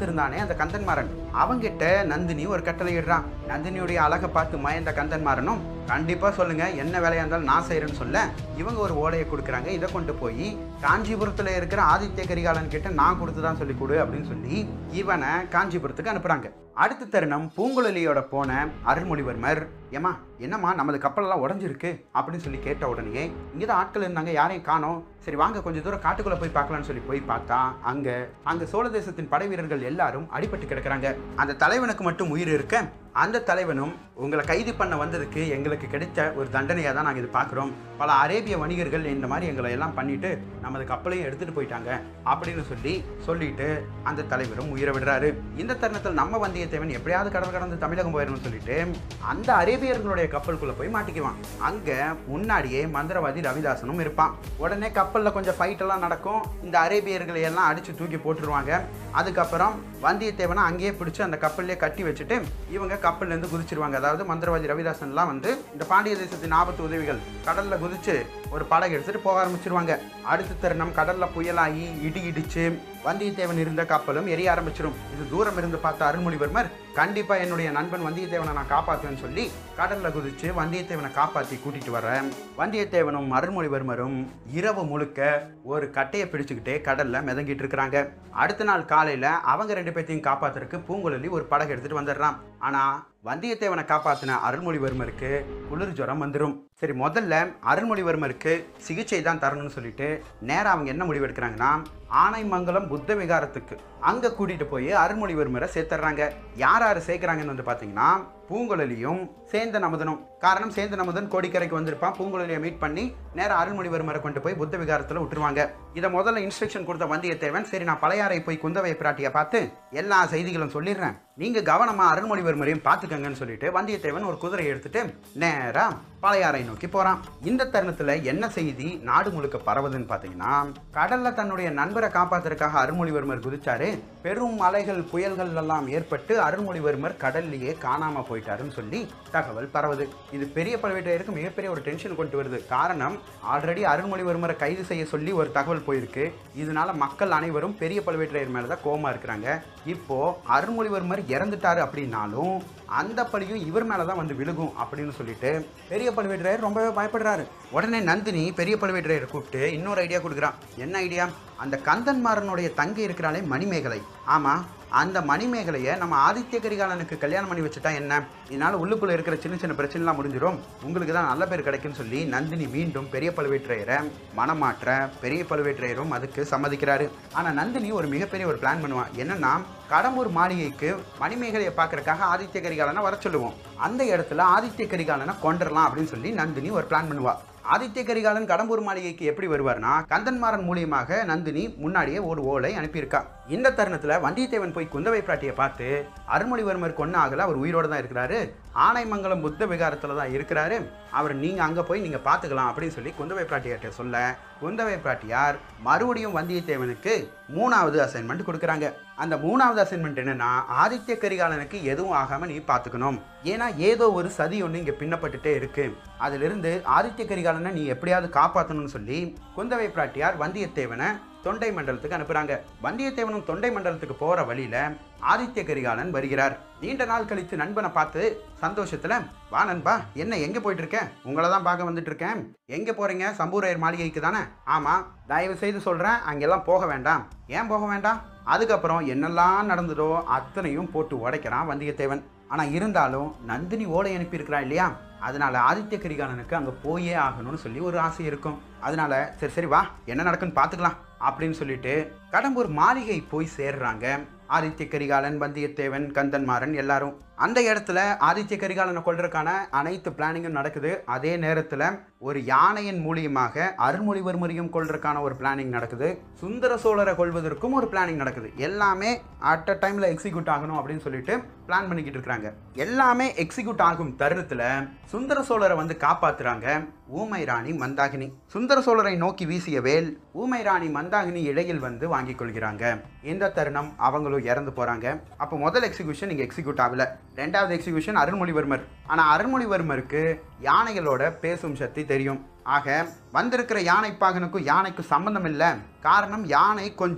காத்திருந்தானே அந்த கந்தன்மாறன் அவங்கிட்ட நந்தினி ஒரு கட்டளை இடுறான் நந்தினியுடைய அழகை பார்த்து மயந்த கந்தன்மாறனும் கண்டிப்பா சொல்லுங்க என்ன வேலையா இருந்தாலும் நான் செய்யறேன்னு சொல்ல இவங்க ஒரு ஓலையை கொடுக்குறாங்க இதை கொண்டு போய் காஞ்சிபுரத்துல இருக்கிற ஆதித்ய கரிகாலன் கிட்ட நான் கொடுத்துதான் சொல்லி கொடு அப்படின்னு சொல்லி இவனை காஞ்சிபுரத்துக்கு அனுப்புறாங்க அடுத்த தருணம் பூங்குழலியோட போன அருள்மொழிவர்மர் ஏமா என்னம்மா நமது கப்பலெல்லாம் உடஞ்சிருக்கு அப்படின்னு சொல்லி கேட்ட உடனே இங்கே தான் ஆட்கள் இருந்தாங்க யாரையும் காணோம் சரி வாங்க கொஞ்சம் தூரம் காட்டுக்குள்ள போய் பார்க்கலாம்னு சொல்லி போய் பார்த்தா அங்க அங்க சோழ தேசத்தின் படை வீரர்கள் எல்லாரும் அடிபட்டு கிடக்குறாங்க அந்த தலைவனுக்கு மட்டும் உயிர் இருக்க அந்த தலைவனும் உங்களை கைது பண்ண வந்ததுக்கு எங்களுக்கு கிடைச்ச ஒரு தண்டனையாக தான் நாங்கள் இது பார்க்குறோம் பல அரேபிய வணிகர்கள் இந்த மாதிரி எங்களை எல்லாம் பண்ணிட்டு நமது கப்பலையும் எடுத்துட்டு போயிட்டாங்க அப்படின்னு சொல்லி சொல்லிட்டு அந்த தலைவரும் உயிரை விடுறாரு இந்த தருணத்தில் நம்ம வந்தியத்தேவன் எப்படியாவது கடல் கடந்து தமிழகம் போயிடணும்னு சொல்லிட்டு அந்த அரேபியர்களுடைய கப்பலுக்குள்ள போய் மாட்டிக்குவான் அங்க முன்னாடியே மந்திரவாதி ரவிதாசனும் இருப்பான் உடனே கப்பல்ல கொஞ்சம் ஃபைட் எல்லாம் நடக்கும் இந்த அரேபியர்களை எல்லாம் அடிச்சு தூக்கி போட்டுருவாங்க அதுக்கப்புறம் வந்தியத்தேவனை அங்கேயே பிடிச்சி அந்த கப்பல்லே கட்டி வச்சுட்டு இவங்க கப்பல்ல இருந்து குதிச்சிருவாங்க அதாவது மந்திரவாதி ரவிதாசன்லாம் வந்து இந்த பாண்டிய தேசத்தின் ஆபத்து உதவிகள் கடல்ல குதிச்சு ஒரு படகு எடுத்துட்டு போக ஆரம்பிச்சிருவாங்க அடுத்த தருணம் கடல்ல புயலாகி இடி இடிச்சு வந்தியத்தேவன் இருந்த கப்பலும் எரிய ஆரம்பிச்சிடும் இது தூரம் இருந்து பார்த்த அருள்மொழிவர்மர் கண்டிப்பா என்னுடைய நண்பன் வந்தியத்தேவனை நான் காப்பாற்றுவேன்னு சொல்லி கடல்ல குதிச்சு வந்தியத்தேவனை காப்பாற்றி கூட்டிட்டு வரேன் வந்தியத்தேவனும் அருள்மொழிவர்மரும் இரவு முழுக்க ஒரு கட்டையை பிடிச்சுக்கிட்டே கடல்ல மிதங்கிட்டு இருக்கிறாங்க அடுத்த நாள் காலையில அவங்க ரெண்டு பேர்த்தையும் காப்பாத்துறதுக்கு பூங்குழலி ஒரு படகு எடுத்துட்டு வந்துடுறான் ஆனா வந்தியத்தேவனை காப்பாத்தின அருள்மொழிவர்மருக்கு குளிர் ஜுரம் வந்துடும் சரி முதல்ல அருள்மொழிவர்மருக்கு சிகிச்சை தான் தரணும்னு சொல்லிட்டு நேரா அவங்க என்ன முடிவு எடுக்கிறாங்கன்னா ஆனைமங்கலம் புத்த விகாரத்துக்கு அங்க கூட்டிட்டு போய் அருள்மொழிவர்மரை சேர்த்துறாங்க யார் யார் சேர்க்குறாங்கன்னு வந்து பாத்தீங்கன்னா பூங்குழலியும் சேந்தன் அமுதனும் காரணம் சேந்தன் அமுதன் கோடிக்கரைக்கு வந்திருப்பான் பூங்குழலியை மீட் பண்ணி நேரா அருள்மொழிவர்மரை கொண்டு போய் புத்த விகாரத்தில் விட்டுருவாங்க இதை முதல்ல இன்ஸ்ட்ரக்ஷன் கொடுத்த வந்தியத்தேவன் சரி நான் பழையாறை போய் குந்தவை பிராட்டியை பார்த்து எல்லா செய்திகளும் சொல்லிடுறேன் நீங்க கவனமா அருள்மொழிவர்மரையும் பார்த்துக்கங்கன்னு சொல்லிட்டு வந்தியத்தேவன் ஒரு குதிரையை எடுத்துட்டு நேரா பழையாறை நோக்கி போறான் இந்த தருணத்துல என்ன செய்தி நாடு முழுக்க பரவுதுன்னு பாத்தீங்கன்னா கடல்ல தன்னுடைய நண்பரை காப்பாத்துறதுக்காக அருள்மொழிவர்மர் குதிச்சாரு பெரும் மலைகள் புயல்கள் எல்லாம் ஏற்பட்டு அருள்மொழிவர்மர் கடல்லையே காணாம போயிட்டாருன்னு சொல்லி தகவல் பரவுது இது பெரிய பழுவேட்டையருக்கு மிகப்பெரிய ஒரு டென்ஷன் கொண்டு வருது காரணம் ஆல்ரெடி அருள்மொழிவர்மரை கைது செய்ய சொல்லி ஒரு தகவல் போயிருக்கு இதனால மக்கள் அனைவரும் பெரிய பழுவேற்றையர் மேல தான் கோமா இருக்கிறாங்க இப்போ அருள்மொழிவர்மர் இறந்துட்டாரு அப்படின்னாலும் அந்த பழியும் இவர் மேல தான் வந்து விழுகும் அப்படின்னு சொல்லிட்டு பெரிய பழுவேற்றையர் ரொம்பவே பயப்படுறாரு உடனே நந்தினி பெரிய பழுவேற்றையரை கூப்பிட்டு இன்னொரு ஐடியா கொடுக்குறான் என்ன ஐடியா அந்த கந்தன்மாறனுடைய தங்கை இருக்கிறாளே மணிமேகலை ஆமா அந்த மணிமேகலையை நம்ம ஆதித்ய கரிகாலனுக்கு கல்யாணம் பண்ணி வச்சுட்டா என்ன இதனால உள்ளுக்குள்ள இருக்கிற சின்ன சின்ன பிரச்சனைலாம் முடிஞ்சிடும் உங்களுக்கு தான் நல்ல பேர் கிடைக்கும்னு சொல்லி நந்தினி மீண்டும் பெரிய பழுவேற்றையரை மனமாற்ற பெரிய பழுவேற்றையரும் அதுக்கு சம்மதிக்கிறாரு ஆனா நந்தினி ஒரு மிகப்பெரிய ஒரு பிளான் பண்ணுவான் என்னன்னா கடம்பூர் மாளிகைக்கு மணிமேகலையை பார்க்கறதுக்காக ஆதித்ய கரிகாலனை வர சொல்லுவோம் அந்த இடத்துல ஆதித்ய கரிகாலனை கொண்டுடலாம் அப்படின்னு சொல்லி நந்தினி ஒரு பிளான் பண்ணுவா ஆதித்ய கரிகாலன் கடம்பூர் மாளிகைக்கு எப்படி வருவார்னா கந்தன்மாறன் மூலியமாக நந்தினி முன்னாடியே ஒரு ஓலை அனுப்பியிருக்கா இந்த தருணத்துல வந்தியத்தேவன் போய் குந்தவை பிராட்டியை பார்த்து அருள்மொழிவர்மர் கொன்ன ஆகல அவர் உயிரோட தான் இருக்கிறாரு ஆனைமங்கலம் புத்த விகாரத்துல தான் இருக்கிறாரு அவர் நீங்க அங்க போய் நீங்க பார்த்துக்கலாம் அப்படின்னு சொல்லி குந்தவை பிராட்டியார்ட்ட சொல்ல குந்தவை பிராட்டியார் மறுபடியும் வந்தியத்தேவனுக்கு மூணாவது அசைன்மெண்ட் கொடுக்குறாங்க அந்த மூணாவது அசைன்மெண்ட் என்னன்னா ஆதித்ய கரிகாலனுக்கு எதுவும் ஆகாம நீ பார்த்துக்கணும் ஏன்னா ஏதோ ஒரு சதி ஒன்று இங்கே பின்னப்பட்டுட்டே இருக்கு அதிலிருந்து ஆதித்ய கரிகாலனை நீ எப்படியாவது காப்பாற்றணும்னு சொல்லி குந்தவை பிராட்டியார் வந்தியத்தேவனை தொண்டை மண்டலத்துக்கு அனுப்புறாங்க வந்தியத்தேவனும் தொண்டை மண்டலத்துக்கு போற வழியில ஆதித்ய கரிகாலன் வருகிறார் நீண்ட நாள் கழித்து நண்பனை பார்த்து சந்தோஷத்துல வா நண்பா என்ன எங்க போயிட்டு இருக்க உங்களை தான் பார்க்க வந்துட்டு இருக்கேன் எங்க போறீங்க சம்பூரையர் மாளிகைக்கு தானே ஆமா தயவு செய்து சொல்றேன் அங்கெல்லாம் போக வேண்டாம் ஏன் போக வேண்டாம் அதுக்கப்புறம் என்னெல்லாம் நடந்ததோ அத்தனையும் போட்டு உடைக்கிறான் வந்தியத்தேவன் ஆனா இருந்தாலும் நந்தினி ஓலை அனுப்பியிருக்கிறா இல்லையா அதனால ஆதித்ய கரிகாலனுக்கு அங்க போயே ஆகணும்னு சொல்லி ஒரு ஆசை இருக்கும் அதனால சரி சரி வா என்ன நடக்குன்னு பார்த்துக்கலாம் அப்படின்னு சொல்லிட்டு கடம்பூர் மாளிகை போய் சேர்றாங்க ஆதித்ய கரிகாலன் வந்தியத்தேவன் கந்தன்மாறன் எல்லாரும் அந்த இடத்துல ஆதித்ய கரிகாலனை கொள்றதுக்கான அனைத்து பிளானிங்கும் நடக்குது அதே நேரத்தில் ஒரு யானையின் மூலியமாக அருள்மொழிவர்மரையும் கொள்றதுக்கான ஒரு பிளானிங் நடக்குது சுந்தர சோழரை கொள்வதற்கும் ஒரு பிளானிங் நடக்குது எல்லாமே அட் அ டைமில் எக்ஸிக்யூட் ஆகணும் அப்படின்னு சொல்லிட்டு பிளான் பண்ணிக்கிட்டு இருக்காங்க எல்லாமே எக்ஸிக்யூட் ஆகும் தருணத்தில் சுந்தர சோழரை வந்து காப்பாத்துறாங்க ஊமை ராணி மந்தாகினி சுந்தர சோழரை நோக்கி வீசிய வேல் ஊமை ராணி மந்தாகினி இடையில் வந்து வாங்கிக் கொள்கிறாங்க இந்த தருணம் அவங்களும் இறந்து போறாங்க அப்போ முதல் எக்ஸிகியூஷன் இங்கே எக்ஸிக்யூட் ஆகல ரெண்டாவது எக்ஸிகியூஷன் அருள்மொழிவர்மர் ஆனால் அருள்மொழிவர்மருக்கு யானைகளோட பேசும் சக்தி தெரியும் ஆக வந்திருக்கிற யானை பாகனுக்கும் யானைக்கும் சம்பந்தம் இல்லை காரணம் யானை கொஞ்சம்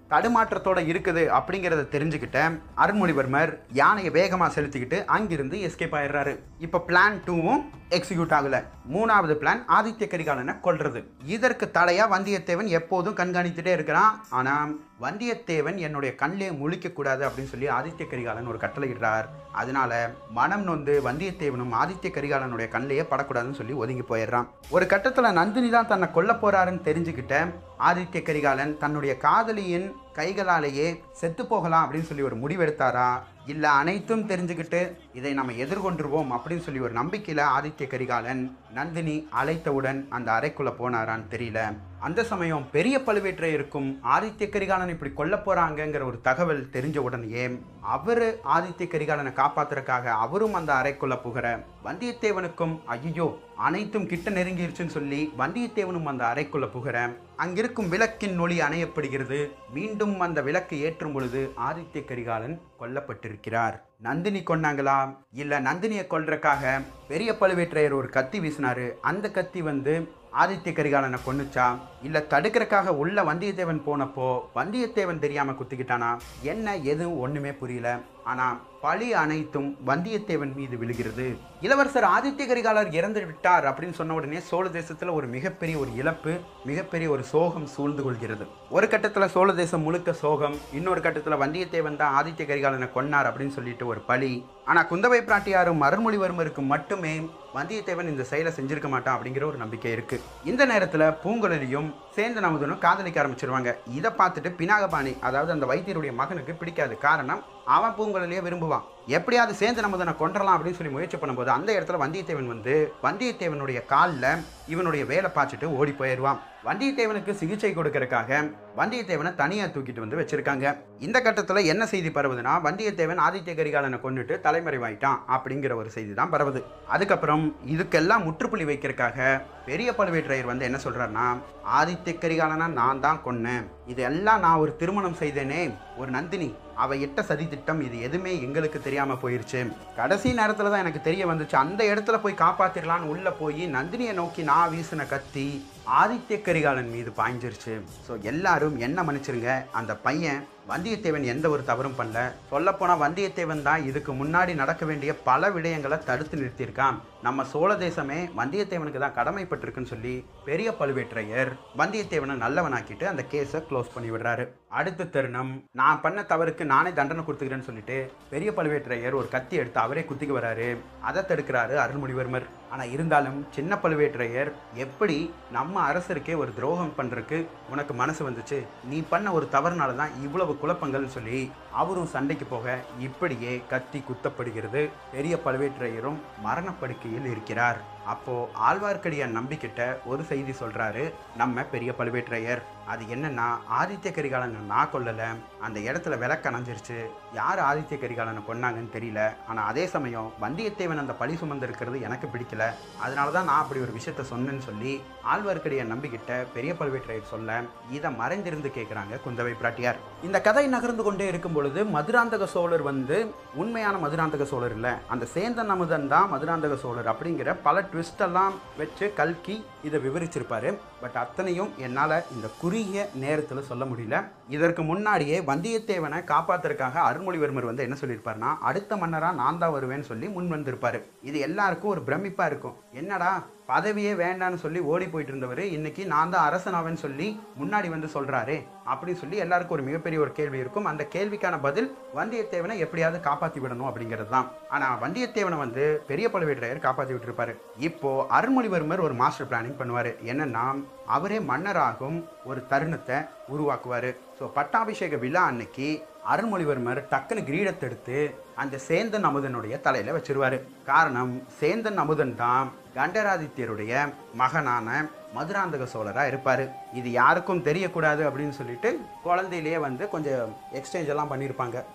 தடுமாற்றத்தோட இருக்குது அப்படிங்கிறத தெரிஞ்சுக்கிட்ட அருண்மொழிவர்மர் யானையை வேகமாக செலுத்திக்கிட்டு அங்கிருந்து எஸ்கேப் ஆயிடுறாரு இப்போ பிளான் டூவும் எக்ஸிக்யூட் ஆகல மூணாவது பிளான் ஆதித்ய கரிகாலனை கொல்றது இதற்கு தடையா வந்தியத்தேவன் எப்போதும் கண்காணித்துட்டே இருக்கிறான் ஆனா வந்தியத்தேவன் என்னுடைய கண்ணிலே முழிக்க கூடாது அப்படின்னு சொல்லி ஆதித்ய கரிகாலன் ஒரு கட்டளையிடுறார் அதனால மனம் நொந்து வந்தியத்தேவனும் ஆதித்ய கரிகாலனுடைய கண்ணிலேயே படக்கூடாதுன்னு சொல்லி ஒதுங்கி போயிடுறான் ஒரு கட்டத்துல நந்தினி தான் தன்னை கொல்ல போறாருன்னு தெரிஞ்சுக்கிட்ட ஆதித்ய கரிகாலன் தன்னுடைய காதலியின் கைகளாலேயே செத்து போகலாம் அப்படின்னு சொல்லி ஒரு முடிவெடுத்தாரா இல்லை அனைத்தும் தெரிஞ்சுக்கிட்டு இதை நம்ம எதிர்கொண்டுருவோம் அப்படின்னு சொல்லி ஒரு நம்பிக்கையில் ஆதித்ய கரிகாலன் நந்தினி அழைத்தவுடன் அந்த அறைக்குள்ளே போனாரான்னு தெரியல அந்த சமயம் பெரிய பழுவேற்றையருக்கும் ஆதித்ய கரிகாலன் இப்படி கொல்ல போகிறாங்கங்கிற ஒரு தகவல் தெரிஞ்ச உடனேயே அவர் ஆதித்ய கரிகாலனை காப்பாத்துறதுக்காக அவரும் அந்த அறைக்குள்ள புகிற வந்தியத்தேவனுக்கும் ஐயோ அனைத்தும் கிட்ட நெருங்கிருச்சுன்னு சொல்லி வந்தியத்தேவனும் அந்த அறைக்குள்ள புகிற அங்கிருக்கும் விளக்கின் ஒளி அணையப்படுகிறது மீண்டும் அந்த விளக்கு ஏற்றும் பொழுது ஆதித்ய கரிகாலன் கொல்லப்பட்டிருக்கிறார் நந்தினி கொன்னாங்களா இல்ல நந்தினியை கொல்றதுக்காக பெரிய பழுவேற்றையர் ஒரு கத்தி வீசினாரு அந்த கத்தி வந்து ஆதித்ய கரிகாலனை கொன்னுச்சா இல்ல தடுக்கிறதுக்காக உள்ள வந்தியத்தேவன் போனப்போ வந்தியத்தேவன் தெரியாம குத்திக்கிட்டானா என்ன எதுவும் ஒண்ணுமே புரியல ஆனா பழி அனைத்தும் வந்தியத்தேவன் மீது விழுகிறது இளவரசர் ஆதித்ய கரிகாலர் இறந்து விட்டார் அப்படின்னு சொன்ன உடனே சோழ தேசத்துல ஒரு மிகப்பெரிய ஒரு இழப்பு மிகப்பெரிய ஒரு சோகம் சூழ்ந்து கொள்கிறது ஒரு கட்டத்துல சோழ தேசம் முழுக்க சோகம் இன்னொரு கட்டத்துல வந்தியத்தேவன் தான் ஆதித்ய கரிகாலனை கொன்னார் அப்படின்னு சொல்லிட்டு ஒரு பழி ஆனா குந்தவை பிராட்டியாரும் அருள்மொழிவர்மருக்கும் மட்டுமே வந்தியத்தேவன் இந்த செயலை செஞ்சிருக்க மாட்டான் அப்படிங்கிற ஒரு நம்பிக்கை இருக்கு இந்த நேரத்துல பூங்குழலியும் சேர்ந்து நமதனும் காதலிக்க ஆரம்பிச்சிருவாங்க இதை பார்த்துட்டு பினாகபாணி அதாவது அந்த வைத்தியருடைய மகனுக்கு பிடிக்காது காரணம் அவன் பூங்குழலியை விரும்புவான் எப்படியாவது சேர்ந்து நமதனை கொன்றலாம் அப்படின்னு சொல்லி முயற்சி பண்ணும்போது அந்த இடத்துல வந்தியத்தேவன் வந்து வந்தியத்தேவனுடைய காலில் இவனுடைய வேலை பார்த்துட்டு ஓடி போயிடுவான் வந்தியத்தேவனுக்கு சிகிச்சை கொடுக்கறதுக்காக வந்தியத்தேவனை தனியாக தூக்கிட்டு வந்து வச்சிருக்காங்க இந்த கட்டத்தில் என்ன செய்தி பரவுதுன்னா வந்தியத்தேவன் ஆதித்ய கரிகாலனை கொண்டுட்டு தலைமறைவாயிட்டான் அப்படிங்கிற ஒரு செய்தி தான் பரவுது அதுக்கப்புறம் இதுக்கெல்லாம் முற்றுப்புள்ளி வைக்கிறதுக்காக பெரிய பழுவேற்றையர் வந்து என்ன சொல்றாருன்னா ஆதித்ய கரிகாலனா நான் தான் கொன்னேன் இதெல்லாம் நான் ஒரு திருமணம் செய்தேனே ஒரு நந்தினி அவ இட்ட சதி திட்டம் இது எதுவுமே எங்களுக்கு தெரியாம போயிருச்சு கடைசி நேரத்துல தான் எனக்கு தெரிய வந்துச்சு அந்த இடத்துல போய் காப்பாத்திரலான்னு உள்ள போய் நந்தினியை நோக்கி நான் வீசின கத்தி ஆதித்ய கரிகாலன் மீது பாய்ஞ்சிருச்சு ஸோ எல்லாரும் என்ன மன்னிச்சிருங்க அந்த பையன் வந்தியத்தேவன் எந்த ஒரு தவறும் பண்ணல சொல்லப்போனால் வந்தியத்தேவன் தான் இதுக்கு முன்னாடி நடக்க வேண்டிய பல விடயங்களை தடுத்து நிறுத்தியிருக்கான் நம்ம சோழ தேசமே வந்தியத்தேவனுக்கு தான் கடமைப்பட்டிருக்குன்னு சொல்லி பெரிய பழுவேற்றையர் வந்தியத்தேவனை நல்லவனாக்கிட்டு அந்த கேஸை க்ளோஸ் பண்ணி விடுறாரு அடுத்த தருணம் நான் பண்ண தவறுக்கு நானே தண்டனை கொடுத்துக்கிறேன்னு சொல்லிட்டு பெரிய பழுவேற்றையர் ஒரு கத்தி எடுத்து அவரே குத்திக்கு வராரு அதை தடுக்கிறாரு அருள்மொழிவர்மர் ஆனால் இருந்தாலும் சின்ன பழுவேற்றையர் எப்படி நம்ம அரசருக்கே ஒரு துரோகம் பண்ணுறதுக்கு உனக்கு மனசு வந்துச்சு நீ பண்ண ஒரு தவறுனால தான் இவ்வளவு குழப்பங்கள்னு சொல்லி அவரும் சண்டைக்கு போக இப்படியே கத்தி குத்தப்படுகிறது பெரிய பழுவேற்றையரும் மரணப்படுக்கையில் இருக்கிறார் அப்போ ஆழ்வார்க்கடியான் நம்பிக்கிட்ட ஒரு செய்தி சொல்றாரு நம்ம பெரிய பழுவேற்றையர் அது என்னன்னா ஆதித்ய கரிகாலனை நான் கொல்லல அந்த இடத்துல விளக்கு அணைஞ்சிருச்சு யார் ஆதித்ய கரிகாலனை கொன்னாங்கன்னு தெரியல ஆனா அதே சமயம் வந்தியத்தேவன் அந்த பழி சுமந்து இருக்கிறது எனக்கு பிடிக்கல அதனால தான் நான் அப்படி ஒரு விஷயத்த சொன்னேன்னு சொல்லி ஆழ்வார்க்கடியான் நம்பிக்கிட்ட பெரிய பழுவேற்றையர் சொல்ல இதை மறைந்திருந்து கேட்குறாங்க குந்தவை பிராட்டியார் இந்த கதை நகர்ந்து கொண்டே இருக்கும் பொழுது மதுராந்தக சோழர் வந்து உண்மையான மதுராந்தக சோழர் இல்லை அந்த சேந்தன் அமுதன் தான் மதுராந்தக சோழர் அப்படிங்கிற பல ட்விஸ்ட் எல்லாம் வச்சு கல்கி இதை விவரிச்சிருப்பாரு பட் அத்தனையும் என்னால் இந்த குறுகிய நேரத்தில் சொல்ல முடியல இதற்கு முன்னாடியே வந்தியத்தேவனை காப்பாத்துறதுக்காக அருள்மொழிவர்மர் வந்து என்ன சொல்லியிருப்பாருன்னா அடுத்த மன்னராக நான் தான் வருவேன்னு சொல்லி முன் வந்திருப்பாரு இது எல்லாருக்கும் ஒரு பிரமிப்பாக இருக்கும் என்னடா பதவியே வேண்டான்னு சொல்லி ஓடி போயிட்டு இருந்தவர் இன்னைக்கு நான் தான் அரசனாவேன்னு சொல்லி முன்னாடி வந்து சொல்றாரே அப்படின்னு சொல்லி எல்லாருக்கும் ஒரு மிகப்பெரிய ஒரு கேள்வி இருக்கும் அந்த கேள்விக்கான பதில் வந்தியத்தேவனை எப்படியாவது காப்பாற்றி விடணும் அப்படிங்கிறது தான் ஆனால் வந்தியத்தேவனை வந்து பெரிய பழுவேற்றையர் காப்பாற்றி விட்டுருப்பாரு இப்போ அருள்மொழிவர்மர் ஒரு மாஸ்டர் பிளானிங் பண்ணுவார் என்னன்னா அவரே மன்னராகும் ஒரு தருணத்தை உருவாக்குவார் ஸோ பட்டாபிஷேக விழா அன்னைக்கு அருள்மொழிவர்மர் டக்குன்னு கிரீடத்தை எடுத்து அந்த சேந்தன் அமுதனுடைய தலையில வச்சிருவாரு காரணம் சேந்தன் அமுதன் தான் கண்டராதித்யருடைய மகனான மதுராந்தக சோழராக இருப்பார் இது யாருக்கும் தெரியக்கூடாது அப்படின்னு சொல்லிட்டு குழந்தையிலேயே வந்து கொஞ்சம் எக்ஸ்சேஞ்ச் எல்லாம் பண்ணியிருப்பாங்க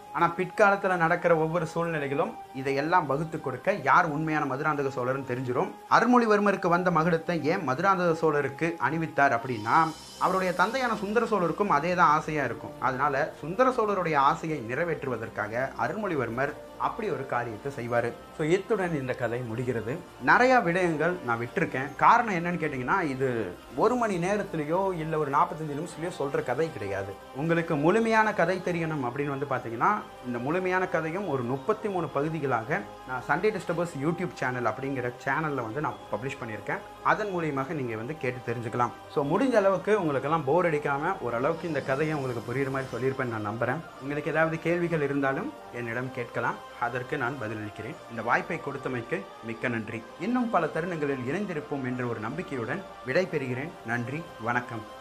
ஆனால் பிற்காலத்தில் நடக்கிற ஒவ்வொரு சூழ்நிலைகளும் இதையெல்லாம் வகுத்து கொடுக்க யார் உண்மையான மதுராந்தக சோழர்னு தெரிஞ்சிடும் அருள்மொழிவர்மருக்கு வந்த மகுடத்தை ஏன் மதுராந்தக சோழருக்கு அணிவித்தார் அப்படின்னா அவருடைய தந்தையான சுந்தர சோழருக்கும் அதே தான் ஆசையாக இருக்கும் அதனால சுந்தர சோழருடைய ஆசையை நிறைவேற்றுவதற்காக அருள்மொழிவர்மர் அப்படி ஒரு காரியத்தை செய்வார் ஸோ இத்துடன் இந்த கதை முடிகிறது நிறையா விடயங்கள் நான் விட்டிருக்கேன் காரணம் என்னன்னு கேட்டிங்கன்னா இது ஒரு மணி நேரத்துலையோ இல்லை ஒரு நாற்பத்தஞ்சு நிமிஷத்துலையோ சொல்கிற கதை கிடையாது உங்களுக்கு முழுமையான கதை தெரியணும் அப்படின்னு வந்து பார்த்தீங்கன்னா இந்த முழுமையான கதையும் ஒரு முப்பத்தி மூணு பகுதிகளாக நான் சண்டே டிஸ்டர்பர்ஸ் யூடியூப் சேனல் அப்படிங்கிற சேனலில் வந்து நான் பப்ளிஷ் பண்ணியிருக்கேன் அதன் மூலியமாக நீங்கள் வந்து கேட்டு தெரிஞ்சுக்கலாம் ஸோ முடிஞ்ச அளவுக்கு உங்களுக்கெல்லாம் போர் அடிக்காமல் ஓரளவுக்கு இந்த கதையை உங்களுக்கு புரியுற மாதிரி சொல்லியிருப்பேன் நான் நம்புகிறேன் உங்களுக்கு ஏதாவது கேள்விகள் இருந்தாலும் என்னிடம் கேட்கலாம் அதற்கு நான் பதிலளிக்கிறேன் இந்த வாய்ப்பை கொடுத்தமைக்கு மிக்க நன்றி இன்னும் பல தருணங்களில் இணைந்திருப்போம் என்ற ஒரு நம்பிக்கையுடன் விடை பெறுகிறேன் நன்றி வணக்கம்